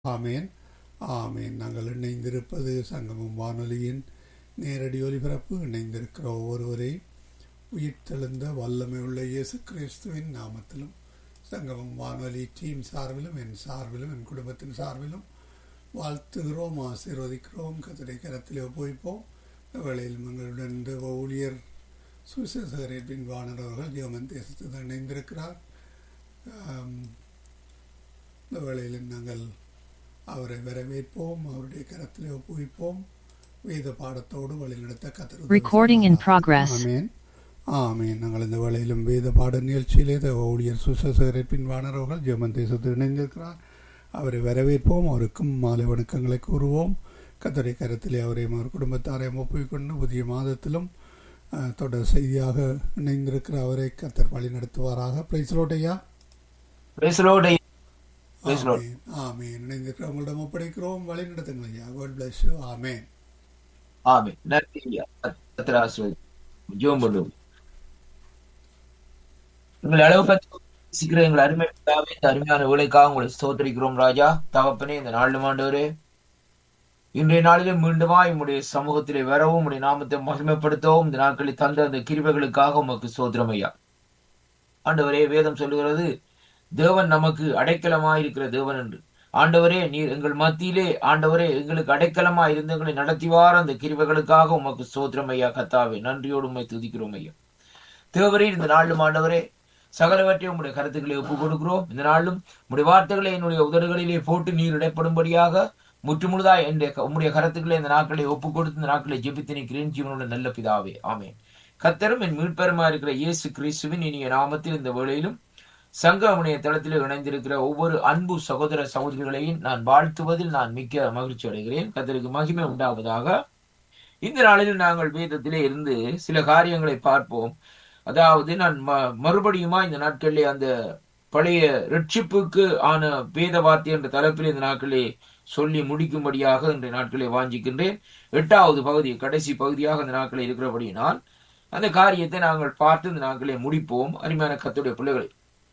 ஆமேன் ஆமேன் நாங்கள் இணைந்திருப்பது சங்கமம் வானொலியின் நேரடி ஒலிபரப்பு இணைந்திருக்கிற ஒவ்வொருவரையும் உயிர்த்தெழுந்த வல்லமை உள்ள இயேசு கிறிஸ்துவின் நாமத்திலும் சங்கமம் வானொலி டீம் சார்பிலும் என் சார்பிலும் என் குடும்பத்தின் சார்பிலும் வாழ்த்துகிறோம் ஆசீர்வதிக்கிறோம் கத்தடை கரத்தில் ஒப்புவிப்போம் இந்த வேளையில் எங்களுடன் இந்த ஊழியர் சுவிசேஷகரின் பின்வாணர் அவர்கள் ஜெர்மன் தேசத்தில் இணைந்திருக்கிறார் ஆம், இந்த வேளையில் நாங்கள் அவரை வரவேற்போம் அவருடைய கரத்தில் ஒப்புவிப்போம் வேத பாடத்தோடு வழிநடத்த கத்தர் Recording in progress. ஆமேன் ஆமேன் நாங்கள் இந்த வேளையிலும் வேத பாட நிகழ்ச்சியிலே தேவ ஊழியர் சுசேசகரை பின்வாணர் அவர்கள் ஜெர்மன் தேசத்தில் இணைந்திருக்கிறார் அவரை வரவேற்போம் அவருக்கும் மாலை வணக்கங்களை கூறுவோம் கத்தரை கரத்திலே அவரையும் அவர் குடும்பத்தாரையும் ஒப்புவிக்கொண்டு புதிய மாதத்திலும் அஹ், தொடர் செய்தியாக இணைந்திருக்கிற அவரை கத்தர் வழி நடத்துவாராக பிரைஸ்லோட்டையா Praise the Lord. Praise the Lord. ஆமேன் ஆமேன் இணைந்திருக்கிற உங்களிடம் ஒப்படைக்கிறோம் வழி நடத்துங்கள் ஐயா God bless you amen amen. நன்றி ஐயா. கர்த்தர் ஆசீர்வதி. ஜெபம் பண்ணுவோம். எங்களை அளவு பற்றி நேசிக்கிற எங்கள் அருமை பிதாவே, இந்த அருமையான வேலைக்காக உங்களை ஸ்தோத்திரிக்கிறோம் ராஜா தகப்பனே இந்த நாளிலும் ஆண்டவரே இன்றைய நாளிலும் மீண்டுமா உம்முடைய சமூகத்திலே வரவும் உம்முடைய நாமத்தை மகிமைப்படுத்தவும் இந்த நாட்களில் தந்த அந்த கிருபைகளுக்காக உமக்கு ஸ்தோத்திரம் ஐயா ஆண்டவரே வேதம் சொல்லுகிறது தேவன் நமக்கு அடைக்கலமாயிருக்கிற தேவன் என்று ஆண்டவரே நீர் எங்கள் மத்தியிலே ஆண்டவரே எங்களுக்கு அடைக்கலமா இருந்து எங்களை நடத்திவார அந்த கிருபைகளுக்காக உமக்கு ஸ்தோத்திரம் ஐயா கத்தாவே நன்றியோடு உண்மை துதிக்கிறோம் ஐயா தேவரே இந்த நாளும் ஆண்டவரே சகலவற்றையும் உம்முடைய கருத்துக்களை ஒப்புக் கொடுக்கிறோம் இந்த நாளும் உம்முடைய வார்த்தைகளை என்னுடைய உதடுகளிலே போட்டு நீர் இடைப்படும்படியாக முற்றுமுழுதாய் என் உம்முடைய கருத்துக்களை இந்த நாட்களை ஒப்புக் கொடுத்து இந்த நாட்களை ஜெபித்து நிற்கிறேன் ஜீவனுடைய நல்ல பிதாவே ஆமென் கத்தரும் என் மீட்பெருமா இருக்கிற இயேசு கிறிஸ்துவின் இனிய நாமத்தில் இந்த வேளையிலும் சங்கமுடைய தளத்தில் இணைந்திருக்கிற ஒவ்வொரு அன்பு சகோதர சகோதரிகளையும் நான் வாழ்த்துவதில் நான் மிக்க மகிழ்ச்சி அடைகிறேன் கத்தருக்கு மகிமை உண்டாவதாக இந்த நாளில் நாங்கள் வேதத்திலே இருந்து சில காரியங்களை பார்ப்போம் அதாவது நான் ம- மறுபடியுமா இந்த நாட்களிலே அந்த பழைய ரட்சிப்புக்கு ஆன வேத வார்த்தை என்ற தலைப்பில் இந்த நாட்களே சொல்லி முடிக்கும்படியாக இன்றைய நாட்களை வாஞ்சிக்கின்றேன் எட்டாவது பகுதி கடைசி பகுதியாக இந்த நாட்களில் இருக்கிறபடியினால் அந்த காரியத்தை நாங்கள் பார்த்து இந்த நாட்களை முடிப்போம் அருமையான கத்துடைய பிள்ளைகளை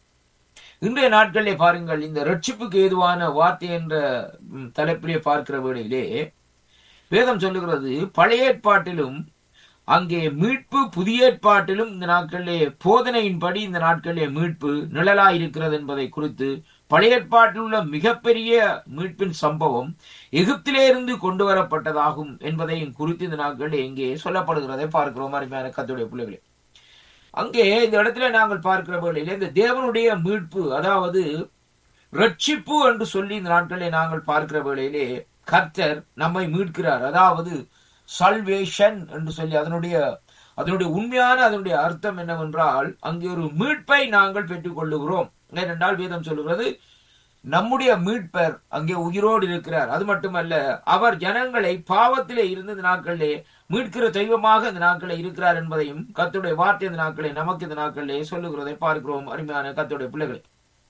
இன்றைய நாட்களிலே பாருங்கள் இந்த ரட்சிப்புக்கு ஏதுவான வார்த்தை என்ற ம், தலைப்பிலே பார்க்கிற வேளையிலே வேதம் சொல்லுகிறது பழைய ஏற்பாட்டிலும் அங்கே மீட்பு புதிய ஏற்பாட்டிலும் இந்த நாட்களிலே போதனையின்படி இந்த நாட்களிலே மீட்பு நிழலாய் இருக்கிறது என்பதை குறித்து பழைய ஏற்பாட்டில் உள்ள மிகப்பெரிய மீட்பின் சம்பவம் எகிப்திலே இருந்து கொண்டு வரப்பட்டதாகும் என்பதையும் குறித்து இந்த நாட்களில் இங்கே சொல்லப்படுகிறதை பார்க்கிறோம் அருமையான கத்துடைய பிள்ளைகளே அங்கே இந்த இடத்துல நாங்கள் பார்க்கிற வேளையிலே இந்த தேவனுடைய மீட்பு அதாவது ரட்சிப்பு என்று சொல்லி இந்த நாட்களிலே நாங்கள் பார்க்கிற வேளையிலே கர்த்தர் நம்மை மீட்கிறார் அதாவது சல்வேஷன் என்று சொல்லி அதனுடைய அதனுடைய உண்மையான அதனுடைய அர்த்தம் என்னவென்றால் அங்கே ஒரு மீட்பை நாங்கள் பெற்றுக் கொள்ளுகிறோம் ஏனென்றால் வேதம் சொல்லுகிறது நம்முடைய மீட்பர் அங்கே உயிரோடு இருக்கிறார் அது மட்டுமல்ல அவர் ஜனங்களை பாவத்திலே இருந்து இந்த நாட்களிலே மீட்கிற தெய்வமாக இந்த நாட்களே இருக்கிறார் என்பதையும் கர்த்தருடைய வார்த்தை இந்த நாட்களே நமக்கு இந்த நாட்களிலே சொல்லுகிறதை பார்க்கிறோம் அருமையான கர்த்தருடைய பிள்ளைகளை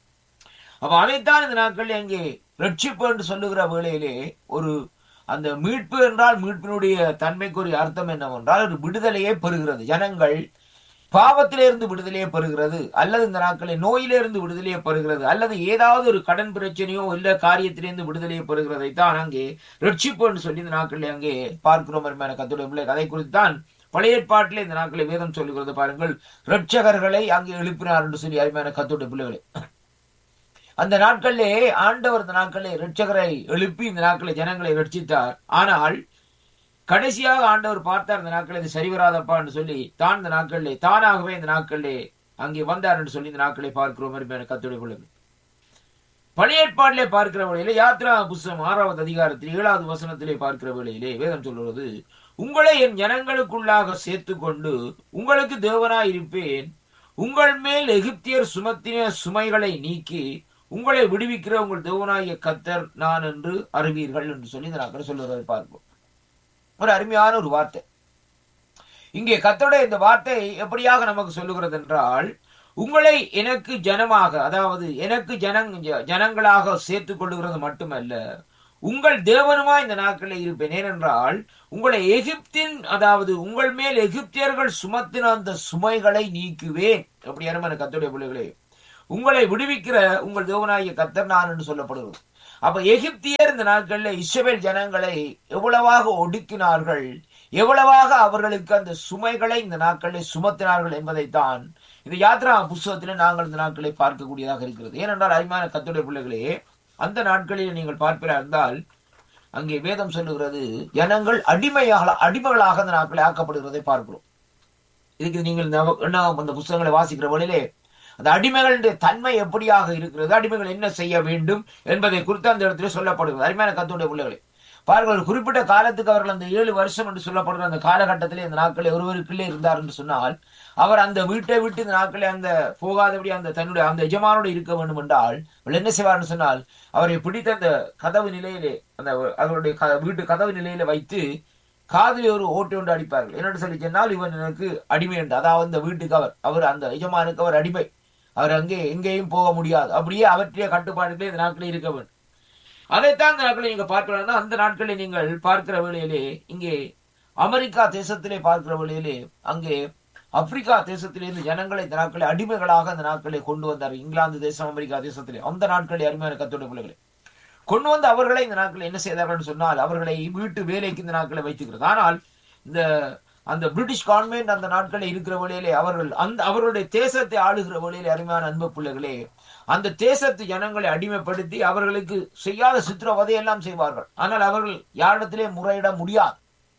அப்ப அதைத்தான் இந்த நாட்களில் அங்கே ரட்சிப்பு என்று சொல்லுகிற வேளையிலே ஒரு அந்த மீட்பு என்றால் மீட்பினுடைய தன்மைக்குரிய அர்த்தம் என்னவென்றால் ஒரு விடுதலையை பெறுகிறது ஜனங்கள் பாவத்திலிருந்து விடுதலையை பெறுகிறது அல்லது இந்த நாட்களில் நோயிலிருந்து விடுதலையை பெறுகிறது அல்லது ஏதாவது ஒரு கடன் பிரச்சனையோ இல்ல காரியத்திலிருந்து விடுதலையை பெறுகிறதை தான் அங்கே ரட்சிப்பு என்று சொல்லி இந்த நாட்களில் அங்கே பார்க்கிறோம் அருமையான கத்துடைய பிள்ளை அதை குறித்து தான் பழைய ஏற்பாட்டிலே இந்த நாட்களில் வேதம் சொல்லுகிறது பாருங்கள் ரட்சகர்களை அங்கே எழுப்பினார் என்று சொல்லி அருமையான கத்துடைய பிள்ளைகளை அந்த நாட்களிலே ஆண்டவர் இந்த நாட்களிலே ரட்சகரை எழுப்பி இந்த நாட்களை ஜனங்களை ரட்சித்தார் ஆனால் கடைசியாக ஆண்டவர் பார்த்தார் இந்த நாட்களில் இது சரிவராதப்பா என்று சொல்லி தான் இந்த நாட்களிலே தானாகவே இந்த நாட்களிலே அங்கே வந்தார் என்று சொல்லி இந்த நாட்களை பார்க்கிறோம் அருமையான கத்துடைய பிள்ளைகள் பழைய ஏற்பாட்டிலே பார்க்கிற வேளையிலே யாத்ரா புஸ்தகம் ஆறாவது அதிகாரத்தில் ஏழாவது வசனத்திலே பார்க்கிற வேளையிலே வேதம் சொல்லுவது உங்களை என் ஜனங்களுக்குள்ளாக சேர்த்துக் கொண்டு உங்களுக்கு தேவனாய் இருப்பேன் உங்கள் மேல் எகிப்தியர் சுமத்தின சுமைகளை நீக்கி உங்களை விடுவிக்கிற உங்கள் தேவனாகிய கத்தர் நான் என்று அறிவீர்கள் என்று சொல்லி இந்த நாட்கள் சொல்லுவதை பார்ப்போம் ஒரு அருமையான ஒரு வார்த்தை இங்கே கத்தருடைய இந்த வார்த்தை எப்படியாக நமக்கு சொல்லுகிறது என்றால் உங்களை எனக்கு ஜனமாக அதாவது எனக்கு ஜனங் ஜனங்களாக சேர்த்துக் கொள்ளுகிறது மட்டுமல்ல உங்கள் தேவனுமா இந்த நாட்களில் இருப்பேன் ஏனென்றால் உங்களை எகிப்தின் அதாவது உங்கள் மேல் எகிப்தியர்கள் சுமத்தின அந்த சுமைகளை நீக்குவேன் அப்படி அருமையான கத்துடைய பிள்ளைகளே உங்களை விடுவிக்கிற உங்கள் தேவனாகிய கத்தர் நான் என்று சொல்லப்படுகிறது அப்ப எகிப்தியர் இந்த நாட்கள்ல இஸ்ரவேல் ஜனங்களை எவ்வளவாக ஒடுக்கினார்கள் எவ்வளவாக அவர்களுக்கு அந்த சுமைகளை இந்த நாட்களில் சுமத்தினார்கள் என்பதைத்தான் இந்த யாத்ரா புஸ்தகத்திலே நாங்கள் இந்த நாட்களை பார்க்கக்கூடியதாக இருக்கிறது ஏனென்றால் அருமையான கத்துடைய பிள்ளைகளே அந்த நாட்களில் நீங்கள் பார்ப்பீரா இருந்தால் அங்கே வேதம் சொல்லுகிறது ஜனங்கள் அடிமையாக அடிமைகளாக அந்த நாட்களை ஆக்கப்படுகிறதை பார்க்கிறோம் இதுக்கு நீங்கள் இந்த- என்ன அந்த புஸ்தகங்களை வாசிக்கிற வழியிலே அந்த அடிமைகளுடைய தன்மை எப்படியாக இருக்கிறது அடிமைகள் என்ன செய்ய வேண்டும் என்பதை குறித்து அந்த இடத்துல சொல்லப்படுகிறது அருமையான கத்துடைய பிள்ளைகளே பாருங்கள் ஒரு குறிப்பிட்ட காலத்துக்கு அவர்கள் அந்த ஏழு வருஷம் என்று சொல்லப்படுகிற அந்த காலகட்டத்திலே இந்த நாட்களில் ஒருவருக்குள்ளே இருந்தார் என்று சொன்னால் அவர் அந்த வீட்டை விட்டு இந்த நாட்களில் அந்த போகாதபடி அந்த தன்னுடைய அந்த எஜமானோடு இருக்க வேண்டும் என்றால் அவள் என்ன செய்வார்னு சொன்னால் அவரை பிடித்த அந்த கதவு நிலையிலே அந்த அவருடைய க- வீட்டு கதவு நிலையில வைத்து காதில் ஒரு ஓட்டை ஒன்று அடிப்பார்கள் என்னென்னு சொல்லி சொன்னால் இவன் எனக்கு அடிமை என்று அதாவது அந்த வீட்டுக்கு அவர் அவர் அந்த எஜமானுக்கு அவர் அடிமை அவர் அங்கே எங்கேயும் போக முடியாது அப்படியே அவற்றைய கட்டுப்பாடுகளே இந்த நாட்களில் இருக்க வேண்டும் அதைத்தான் இந்த நாட்களில் நீங்க பார்க்கலாம்னா அந்த நாட்களில் நீங்கள் பார்க்கிற வேளையிலே இங்கே அமெரிக்கா தேசத்திலே பார்க்கிற வேளையிலே அங்கே ஆப்பிரிக்கா தேசத்திலிருந்து ஜனங்களை இந்த நாட்களை அடிமைகளாக அந்த நாட்களை கொண்டு வந்தார் இங்கிலாந்து தேசம் அமெரிக்கா தேசத்திலே அந்த நாட்களில் அருமையான கத்தோட பிள்ளைகளை கொண்டு வந்து அவர்களை இந்த நாட்களில் என்ன செய்தார்கள் சொன்னால் அவர்களை வீட்டு வேலைக்கு இந்த நாட்களை வைத்துக்கிறது ஆனால் இந்த அந்த பிரிட்டிஷ் கவர்மெண்ட் அந்த நாட்களில் இருக்கிற வழியிலே அவர்கள் அந்த அவர்களுடைய தேசத்தை ஆளுகிற வழியிலே அருமையான அன்பு பிள்ளைகளே அந்த தேசத்து ஜனங்களை அடிமைப்படுத்தி அவர்களுக்கு செய்யாத சித்திரவதை எல்லாம் செய்வார்கள் ஆனால் அவர்கள் யாரிடத்திலே முறையிட முடியாது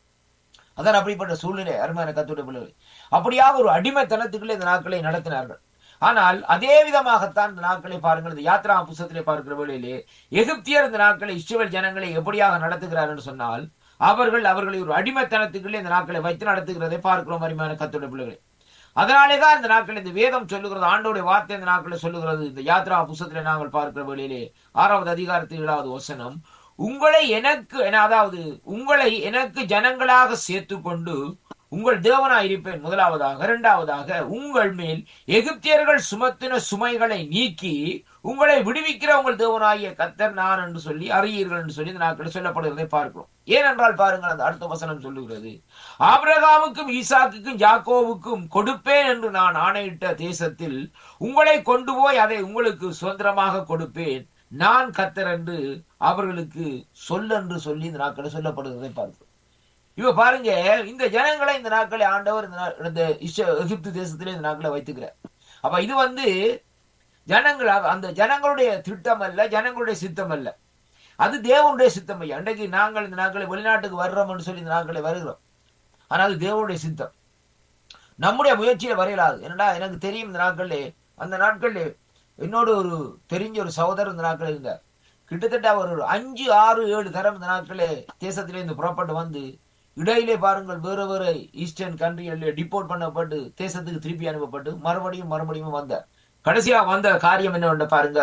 அதான் அப்படிப்பட்ட சூழ்நிலை அருமையான கத்துடைய பிள்ளைகள் அப்படியாக ஒரு அடிமைத்தனத்துக்குள்ளே இந்த நாட்களை நடத்தினார்கள் ஆனால் அதே விதமாகத்தான் இந்த நாட்களை பாருங்கள் இந்த யாத்ரா புஸ்தகத்திலே பார்க்கிற வேளையிலே எகிப்தியர் இந்த நாட்களை இஸ்ரவேல் ஜனங்களை எப்படியாக நடத்துகிறார் என்று சொன்னால் அவர்கள் அவர்களை ஒரு அடிமைத்தனத்துக்குள்ளே இந்த நாட்களை வைத்து நடத்துகிறதை பார்க்கிறோம் அருமையான கத்துடைய பிள்ளைகளை அதனாலேதான் இந்த நாட்கள் இந்த வேதம் சொல்லுகிறது ஆண்டோடைய வார்த்தை இந்த நாட்களில் சொல்லுகிறது இந்த யாத்ரா புஸ்தகத்திலே நாங்கள் பார்க்கிற வேளையிலே ஆறாவது அதிகாரத்தில் ஏழாவது வசனம் உங்களை எனக்கு என- அதாவது உங்களை எனக்கு ஜனங்களாக சேர்த்துக்கொண்டு உங்கள் தேவனாய் இருப்பேன் முதலாவதாக இரண்டாவதாக உங்கள் மேல் எகிப்தியர்கள் சுமத்தின சுமைகளை நீக்கி உங்களை விடுவிக்கிற உங்கள் தேவனாகிய கத்தர் நான் என்று சொல்லி அறியீர்கள் என்று சொல்லி இந்த நாட்களில் சொல்லப்படுகிறதை பார்க்கிறோம் ஏனென்றால் பாருங்கள் அந்த அடுத்த வசனம் சொல்லுகிறது ஆபிரகாமுக்கும் ஈசாக்குக்கும் யாக்கோவுக்கும் கொடுப்பேன் என்று நான் ஆணையிட்ட தேசத்தில் உங்களை கொண்டு போய் அதை உங்களுக்கு சுதந்திரமாக கொடுப்பேன் நான் கத்தர் என்று அவர்களுக்கு சொல் என்று சொல்லி இந்த நாட்களில் சொல்லப்படுகிறதை பார்க்கிறோம் இவ பாருங்க இந்த ஜனங்களை இந்த நாட்களை ஆண்டவர் இந்த நா- இந்த இஸ்ர- எகிப்து தேசத்திலே இந்த நாட்களை வைத்துக்கிறார் அப்ப இது வந்து ஜனங்கள் அவ- அந்த ஜனங்களுடைய திட்டம் அல்ல ஜனங்களுடைய சித்தம் அல்ல அது தேவனுடைய சித்தம் ஐயா அன்றைக்கு நாங்கள் இந்த நாட்களை வெளிநாட்டுக்கு வர்றோம்னு சொல்லி இந்த நாட்களை வருகிறோம் ஆனால் அது தேவனுடைய சித்தம் நம்முடைய முயற்சியில வரையலாது என்னடா எனக்கு தெரியும் இந்த நாட்களிலே அந்த நாட்களிலே என்னோட ஒரு தெரிஞ்ச ஒரு சகோதரர் இந்த நாட்கள் இருந்தார் கிட்டத்தட்ட அவர் ஒரு அஞ்சு ஆறு ஏழு தரம் இந்த நாட்களே தேசத்திலே இருந்து புறப்பட்டு வந்து இடையிலே பாருங்கள் வேறு வேறு ஈஸ்டர்ன் கண்ட்ரிகளில் டிப்போர்ட் பண்ணப்பட்டு தேசத்துக்கு திருப்பி அனுப்பப்பட்டு மறுபடியும் மறுபடியும் வந்தார் கடைசியா வந்த காரியம் என்ன பாருங்க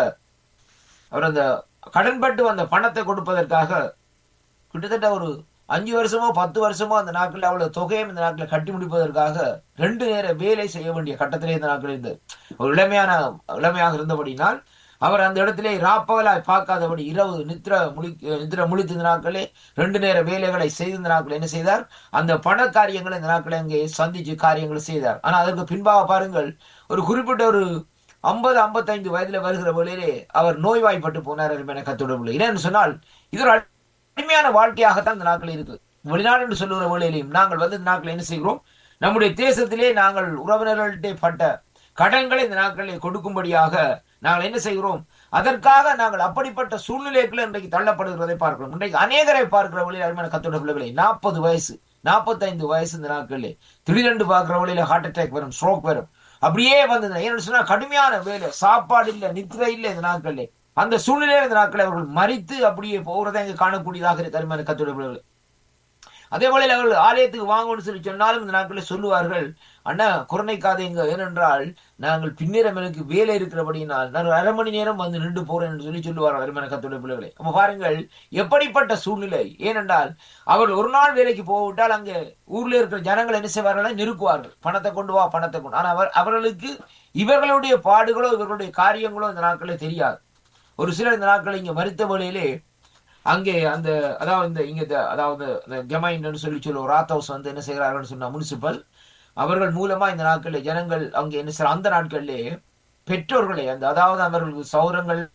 அவர் அந்த கடன்பட்டு வந்த பணத்தை கொடுப்பதற்காக கிட்டத்தட்ட ஒரு அஞ்சு வருஷமோ பத்து வருஷமோ அந்த நாட்களில் அவ்வளவு தொகையும் இந்த நாட்களில் கட்டி முடிப்பதற்காக ரெண்டு நேர வேலை செய்ய வேண்டிய கட்டத்திலே இந்த நாட்கள் இருந்தது ஒரு இளமையான இளமையாக இருந்தபடினால் அவர் அந்த இடத்திலே ராப்பகலாய் பார்க்காதபடி இரவு நித்திர முழி நித்திர முழித்த இந்த நாட்களே ரெண்டு நேர வேலைகளை செய்த இந்த நாட்கள் என்ன செய்தார் அந்த பண காரியங்களை இந்த நாட்களை அங்கே சந்திச்சு காரியங்களை செய்தார் ஆனா அதற்கு பின்பாக பாருங்கள் ஒரு குறிப்பிட்ட ஒரு ஐம்பது ஐம்பத்தைந்து வயதுல வருகிற வேளையிலே அவர் நோய்வாய்ப்பட்டு போனார் என கத்துடவில்லை இல்லைன்னு சொன்னால் இது ஒரு அருமையான வாழ்க்கையாகத்தான் இந்த நாட்கள் இருக்கு வெளிநாடு என்று சொல்லுகிற வேளையிலையும் நாங்கள் வந்து இந்த நாட்கள் என்ன செய்கிறோம் நம்முடைய தேசத்திலே நாங்கள் உறவினர்கள்ட்டே பட்ட கடன்களை இந்த நாட்களில் கொடுக்கும்படியாக நாங்கள் என்ன செய்கிறோம் அதற்காக நாங்கள் அப்படிப்பட்ட சூழ்நிலைக்குள்ள இன்றைக்கு தள்ளப்படுகிறதை பார்க்கிறோம் இன்றைக்கு அநேகரை பார்க்கிற வழியில் அருமையான கத்தோட பிள்ளைகளை நாற்பது வயசு நாற்பத்தைந்து வயசு இந்த நாட்களிலே திடீரென்று பார்க்கிற வழியில ஹார்ட் அட்டாக் வரும் ஸ்ட்ரோக் வரும் அப்படியே வந்து ஏன்னு சொன்னா கடுமையான வேலை சாப்பாடு இல்ல நித்திரை இல்லை இந்த நாட்களிலே அந்த சூழ்நிலையில இந்த நாட்களை அவர்கள் மறித்து அப்படியே போகிறதை இங்கு காணக்கூடியதாக இருக்கு அருமையான கத்தோட பிள்ளைகளை அதே போல அவர்கள் ஆலயத்துக்கு வாங்கணும்னு சொல்லி சொன்னாலும் இந்த நாட்களில் சொல்லுவார்கள் அண்ணா குரணைக்காதீங்க ஏனென்றால் நாங்கள் பின்னிரம் எனக்கு வேலை இருக்கிறபடியினால் நான் ஒரு அரை மணி நேரம் வந்து நின்று போறேன் என்று சொல்லி சொல்லுவார்கள் அருமையான கத்தோட பிள்ளைகளை அப்ப பாருங்கள் எப்படிப்பட்ட சூழ்நிலை ஏனென்றால் அவர்கள் ஒரு நாள் வேலைக்கு போகவிட்டால் அங்கே ஊர்ல இருக்கிற ஜனங்கள் என்ன செய்வார்கள் நெருக்குவார்கள் பணத்தை கொண்டு வா பணத்தை கொண்டு ஆனா அவர் அவர்களுக்கு இவர்களுடைய பாடுகளோ இவர்களுடைய காரியங்களோ இந்த நாட்களே தெரியாது ஒரு சிலர் இந்த நாட்கள் இங்க மறுத்த வேளையிலே அங்கே அந்த அதாவது இந்த இங்க இந்த- அதாவது இந்த ஜமைன்னு சொல்லி சொல்லுவோம் ராத் ஹவுஸ் வந்து என்ன செய்கிறார்கள் சொன்னா முனிசிபல் அவர்கள் மூலமா இந்த நாட்களில் ஜனங்கள் அங்கே என்ன செய்ய அந்த நாட்களிலே பெற்றோர்களே அந்த அதாவது அவர்களுக்கு சௌரங்கள்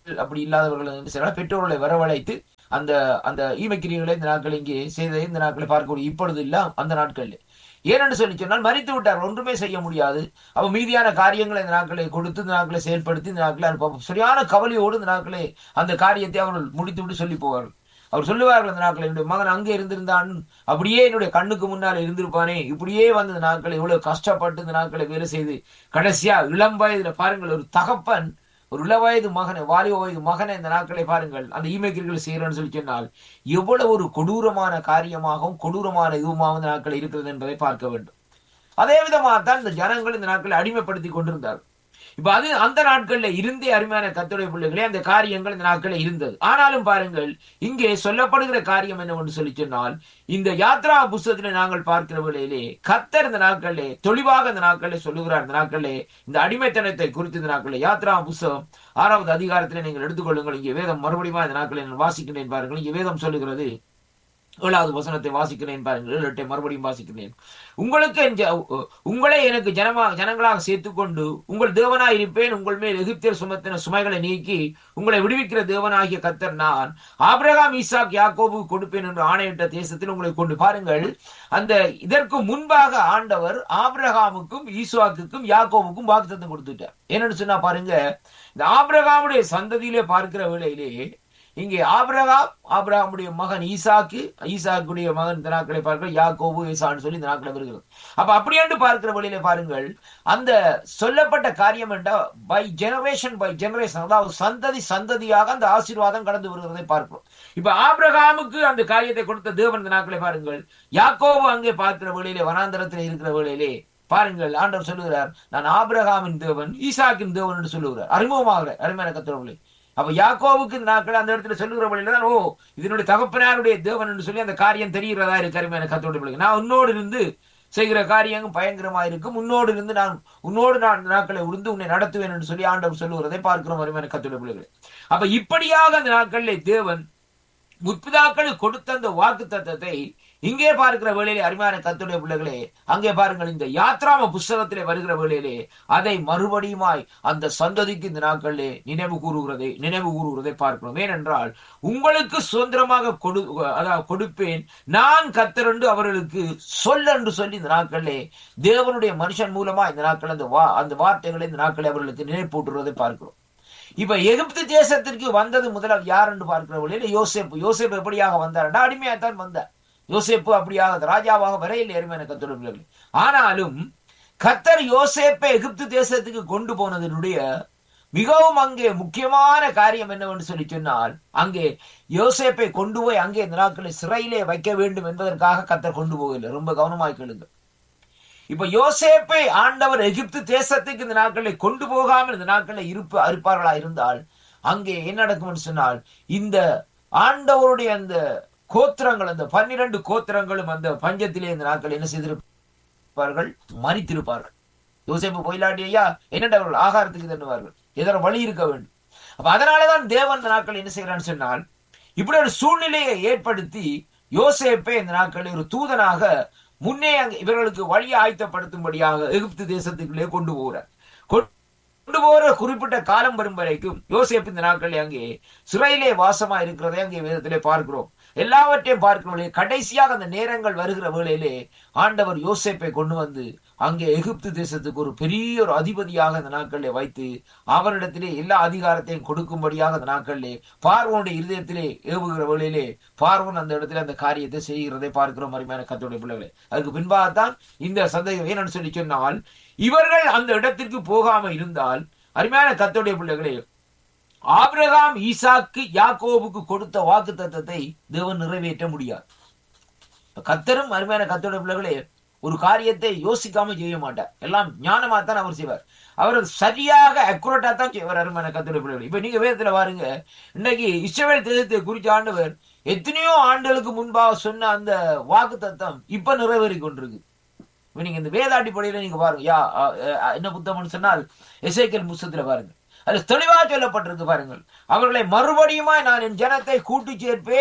அப்படி இல்லாதவர்கள் என்ன செய்யலாம் பெற்றோர்களை வரவழைத்து அந்த அந்த ஈமக்கிரிகளை இந்த நாட்கள் இங்கே செய்த இந்த நாட்களை பார்க்கக்கூடிய இப்பொழுது இல்ல அந்த நாட்களில் ஏனென்று சொல்லி சொன்னால் மறித்து விட்டார் ஒன்றுமே செய்ய முடியாது அவ மீதியான காரியங்களை இந்த நாட்களை கொடுத்து இந்த நாட்களை செயல்படுத்தி இந்த நாட்களை அனுப்ப சரியான கவலையோடு இந்த நாட்களை அந்த காரியத்தை அவர்கள் முடித்துவிட்டு சொல்லி போவார்கள் அவர் சொல்லுவார்கள் அந்த நாட்கள் என்னுடைய மகன் அங்கே இருந்திருந்தான் அப்படியே என்னுடைய கண்ணுக்கு முன்னால் இருந்திருப்பானே இப்படியே வந்து இந்த நாட்களை இவ்வளவு கஷ்டப்பட்டு இந்த நாட்களை வேலை செய்து கடைசியா இளம் வயதுல பாருங்கள் ஒரு தகப்பன் ஒரு இளவயது மகனை வாலிப வயது மகனை இந்த நாட்களை பாருங்கள் அந்த ஈமைக்கிரிகள் செய்யறேன்னு சொல்லி சொன்னால் எவ்வளவு ஒரு கொடூரமான காரியமாகவும் கொடூரமான இதுவுமாகவும் இந்த நாட்கள் இருக்கிறது என்பதை பார்க்க வேண்டும் அதே விதமாக தான் இந்த ஜனங்கள் இந்த நாட்களை அடிமைப்படுத்தி கொண்டிருந்தார் இப்ப அது அந்த நாட்கள்ல இருந்தே அருமையான கத்துடைய பிள்ளைகளே அந்த காரியங்கள் இந்த நாட்களில் இருந்தது ஆனாலும் பாருங்கள் இங்கே சொல்லப்படுகிற காரியம் என்னவென்று சொல்லி சொன்னால் இந்த யாத்ரா புஸ்தகத்திலே நாங்கள் பார்க்கிற வேளையிலே கத்தர் இந்த நாட்களிலே தெளிவாக இந்த நாட்களிலே சொல்லுகிறார் இந்த நாட்களிலே இந்த அடிமைத்தனத்தை குறித்து இந்த நாட்களிலே யாத்ரா புஸ்தகம் ஆறாவது அதிகாரத்திலே நீங்கள் எடுத்துக்கொள்ளுங்கள் இங்கே வேதம் மறுபடியும் இந்த நாட்களில் நான் வாசிக்கிறேன் பாருங்கள் இங்கே வேதம் சொல்லுகிறது ஏழாவது வசனத்தை வாசிக்கிறேன் பாருங்கள் ஏழு எட்டை மறுபடியும் வாசிக்கிறேன் உங்களுக்கு என் ஜ- உங்களை எனக்கு ஜனமாக ஜனங்களாக சேர்த்துக்கொண்டு உங்கள் தேவனாய் இருப்பேன் உங்கள் மேல் எகிப்தியர் சுமத்தின சுமைகளை நீக்கி உங்களை விடுவிக்கிற தேவனாகிய கத்தர் நான் ஆபிரகாம் ஈசாக் யாக்கோபு கொடுப்பேன் என்று ஆணையிட்ட தேசத்தில் உங்களை கொண்டு பாருங்கள் அந்த இதற்கு முன்பாக ஆண்டவர் ஆபிரகாமுக்கும் ஈசாக்குக்கும் யாக்கோபுக்கும் வாக்குத்தத்தம் கொடுத்துட்டார் என்னன்னு சொன்னா பாருங்க இந்த ஆபிரகாமுடைய சந்ததியிலே பார்க்கிற வேளையிலே இங்கே ஆபிரகாம் ஆபிரகாமுடைய மகன் ஈசாக்கு ஈசாக்குடைய மகன் இந்த நாட்களை பார்க்க யாக்கோபு ஈசான்னு சொல்லி இந்த நாட்களை வருகிறது அப்ப அப்படியாண்டு பார்க்கிற வழியில பாருங்கள் அந்த சொல்லப்பட்ட காரியம் என்றா பை ஜெனரேஷன் பை ஜெனரேஷன் அதாவது சந்ததி சந்ததியாக அந்த ஆசீர்வாதம் கடந்து வருகிறதை பார்க்கிறோம் இப்ப ஆபிரகாமுக்கு அந்த காரியத்தை கொடுத்த தேவன் இந்த நாட்களை பாருங்கள் யாக்கோபு அங்கே பார்க்கிற வேளையிலே வனாந்தரத்தில் இருக்கிற வேளையிலே பாருங்கள் ஆண்டவர் சொல்லுகிறார் நான் ஆபிரகாமின் தேவன் ஈசாக்கின் தேவன் என்று சொல்லுகிறார் அறிமுகமாகிற அருமையான கத்திரவர்களே அப்ப யாக்கோவுக்கு இந்த நாட்கள் அந்த இடத்துல சொல்லுகிற வழியில தான் ஓ இதனுடைய தகப்பனாருடைய தேவன் என்று சொல்லி அந்த காரியம் தெரிகிறதா இருக்கு அருமையான கத்தோட பிள்ளைங்க நான் உன்னோடு இருந்து செய்கிற காரியங்கள் பயங்கரமா இருக்கும் உன்னோடு இருந்து நான் உன்னோடு நான் இந்த நாட்களை உருந்து உன்னை நடத்துவேன் என்று சொல்லி ஆண்டவர் சொல்லுகிறதை பார்க்கிறோம் அருமையான கத்தோட பிள்ளைகளை அப்ப இப்படியாக அந்த நாட்களிலே தேவன் முற்பிதாக்கள் கொடுத்த அந்த வாக்கு தத்தத்தை இங்கே பார்க்கிற வேளையிலே அருமையான கத்துடைய பிள்ளைகளே அங்கே பாருங்கள் இந்த யாத்ராம புஸ்தகத்திலே வருகிற வேளையிலே அதை மறுபடியுமாய் அந்த சந்ததிக்கு இந்த நாட்களிலே நினைவு கூறுகிறதை நினைவு கூறுகிறதை பார்க்கிறோம் ஏனென்றால் உங்களுக்கு சுதந்திரமாக கொடு அதாவது கொடுப்பேன் நான் கத்தரண்டு அவர்களுக்கு சொல் என்று சொல்லி இந்த நாட்களிலே தேவனுடைய மனுஷன் மூலமா இந்த நாட்கள் அந்த வா அந்த வார்த்தைகளை இந்த நாட்களை அவர்களுக்கு நினைப்பூட்டுறதை பார்க்கிறோம் இப்ப எகிப்து தேசத்திற்கு வந்தது முதலாவது யார் என்று பார்க்கிற வழியில் யோசேப்பு யோசேப்பு எப்படியாக வந்தார் அடிமையாத்தான் வந்தார் யோசேப்பு அப்படியாக ராஜாவாக வரையில் எருமையான கத்தொடர்கள் ஆனாலும் கத்தர் யோசேப்பை எகிப்து தேசத்துக்கு கொண்டு போனதனுடைய மிகவும் அங்கே முக்கியமான காரியம் என்னவென்று சொல்லி சொன்னால் அங்கே யோசேப்பை கொண்டு போய் அங்கே இந்த நாட்களை சிறையிலே வைக்க வேண்டும் என்பதற்காக கத்தர் கொண்டு போகவில்லை ரொம்ப கவனமாய் கேளுங்க இப்ப யோசேப்பை ஆண்டவர் எகிப்து தேசத்துக்கு இந்த நாட்களை கொண்டு போகாமல் இந்த நாட்களை இருப்பு அறுப்பார்களா இருந்தால் அங்கே என்ன நடக்கும் சொன்னால் இந்த ஆண்டவருடைய அந்த கோத்திரங்கள் அந்த பன்னிரண்டு கோத்திரங்களும் அந்த பஞ்சத்திலே இந்த நாட்கள் என்ன செய்திருப்பார்கள் மறித்திருப்பார்கள் யோசேப்பு போயிலாட்டி ஐயா என்னென்ன அவர்கள் ஆகாரத்துக்கு தண்ணுவார்கள் எதோ வழி இருக்க வேண்டும் அப்ப அதனாலதான் தேவன் இந்த நாட்கள் என்ன செய்யறான்னு சொன்னால் இப்படி ஒரு சூழ்நிலையை ஏற்படுத்தி யோசேப்பை இந்த நாட்களில் ஒரு தூதனாக முன்னே அங்கே இவர்களுக்கு வழியை ஆயத்தப்படுத்தும்படியாக எகிப்து தேசத்துக்குள்ளே கொண்டு போகிறார் கொண்டு போகிற குறிப்பிட்ட காலம் வரும் வரைக்கும் யோசேப்பு இந்த நாட்களில் அங்கே சிறையிலே வாசமா இருக்கிறதை அங்கே வேதத்திலே பார்க்கிறோம் எல்லாவற்றையும் பார்க்கிறோம் கடைசியாக அந்த நேரங்கள் வருகிற வேளையிலே ஆண்டவர் யோசேப்பை கொண்டு வந்து அங்கே எகிப்து தேசத்துக்கு ஒரு பெரிய ஒரு அதிபதியாக அந்த நாட்களிலே வைத்து அவரிடத்திலே எல்லா அதிகாரத்தையும் கொடுக்கும்படியாக அந்த நாட்களிலே பார்வனுடைய இருதயத்திலே ஏவுகிற வேளையிலே பார்வன் அந்த இடத்துல அந்த காரியத்தை செய்கிறதை பார்க்கிறோம் அருமையான கத்தோடைய பிள்ளைகளே அதுக்கு பின்பாகத்தான் இந்த சந்தேகம் ஏன்னு சொல்லி சொன்னால் இவர்கள் அந்த இடத்திற்கு போகாம இருந்தால் அருமையான கத்தோடைய பிள்ளைகளே ஆபிரகாம் ஈசாக்கு யாக்கோபுக்கு கொடுத்த வாக்கு தத்தத்தை தேவன் நிறைவேற்ற முடியாது கத்தரும் அருமையான கத்தோட பிள்ளைகளே ஒரு காரியத்தை யோசிக்காம செய்ய மாட்டார் எல்லாம் ஞானமா தான் அவர் செய்வார் அவர் சரியாக அக்குரேட்டா தான் செய்வார் அருமையான கத்தோட பிள்ளைகள் இப்ப நீங்க வேதத்துல பாருங்க இன்னைக்கு இஸ்ரவேல் தேசத்தை குறிச்ச ஆண்டவர் எத்தனையோ ஆண்டுகளுக்கு முன்பாக சொன்ன அந்த வாக்கு தத்தம் இப்ப நிறைவேறி கொண்டிருக்கு நீங்க இந்த வேத அடிப்படையில நீங்க பாருங்க யா என்ன புத்தகம்னு சொன்னால் எசைக்கல் புஸ்தத்துல பாருங்க அது தெளிவா சொல்லப்பட்டிருக்கு பாருங்கள் அவர்களை மறுபடியுமா நான் என் ஜனத்தை கூட்டி சேர்ப்பேன்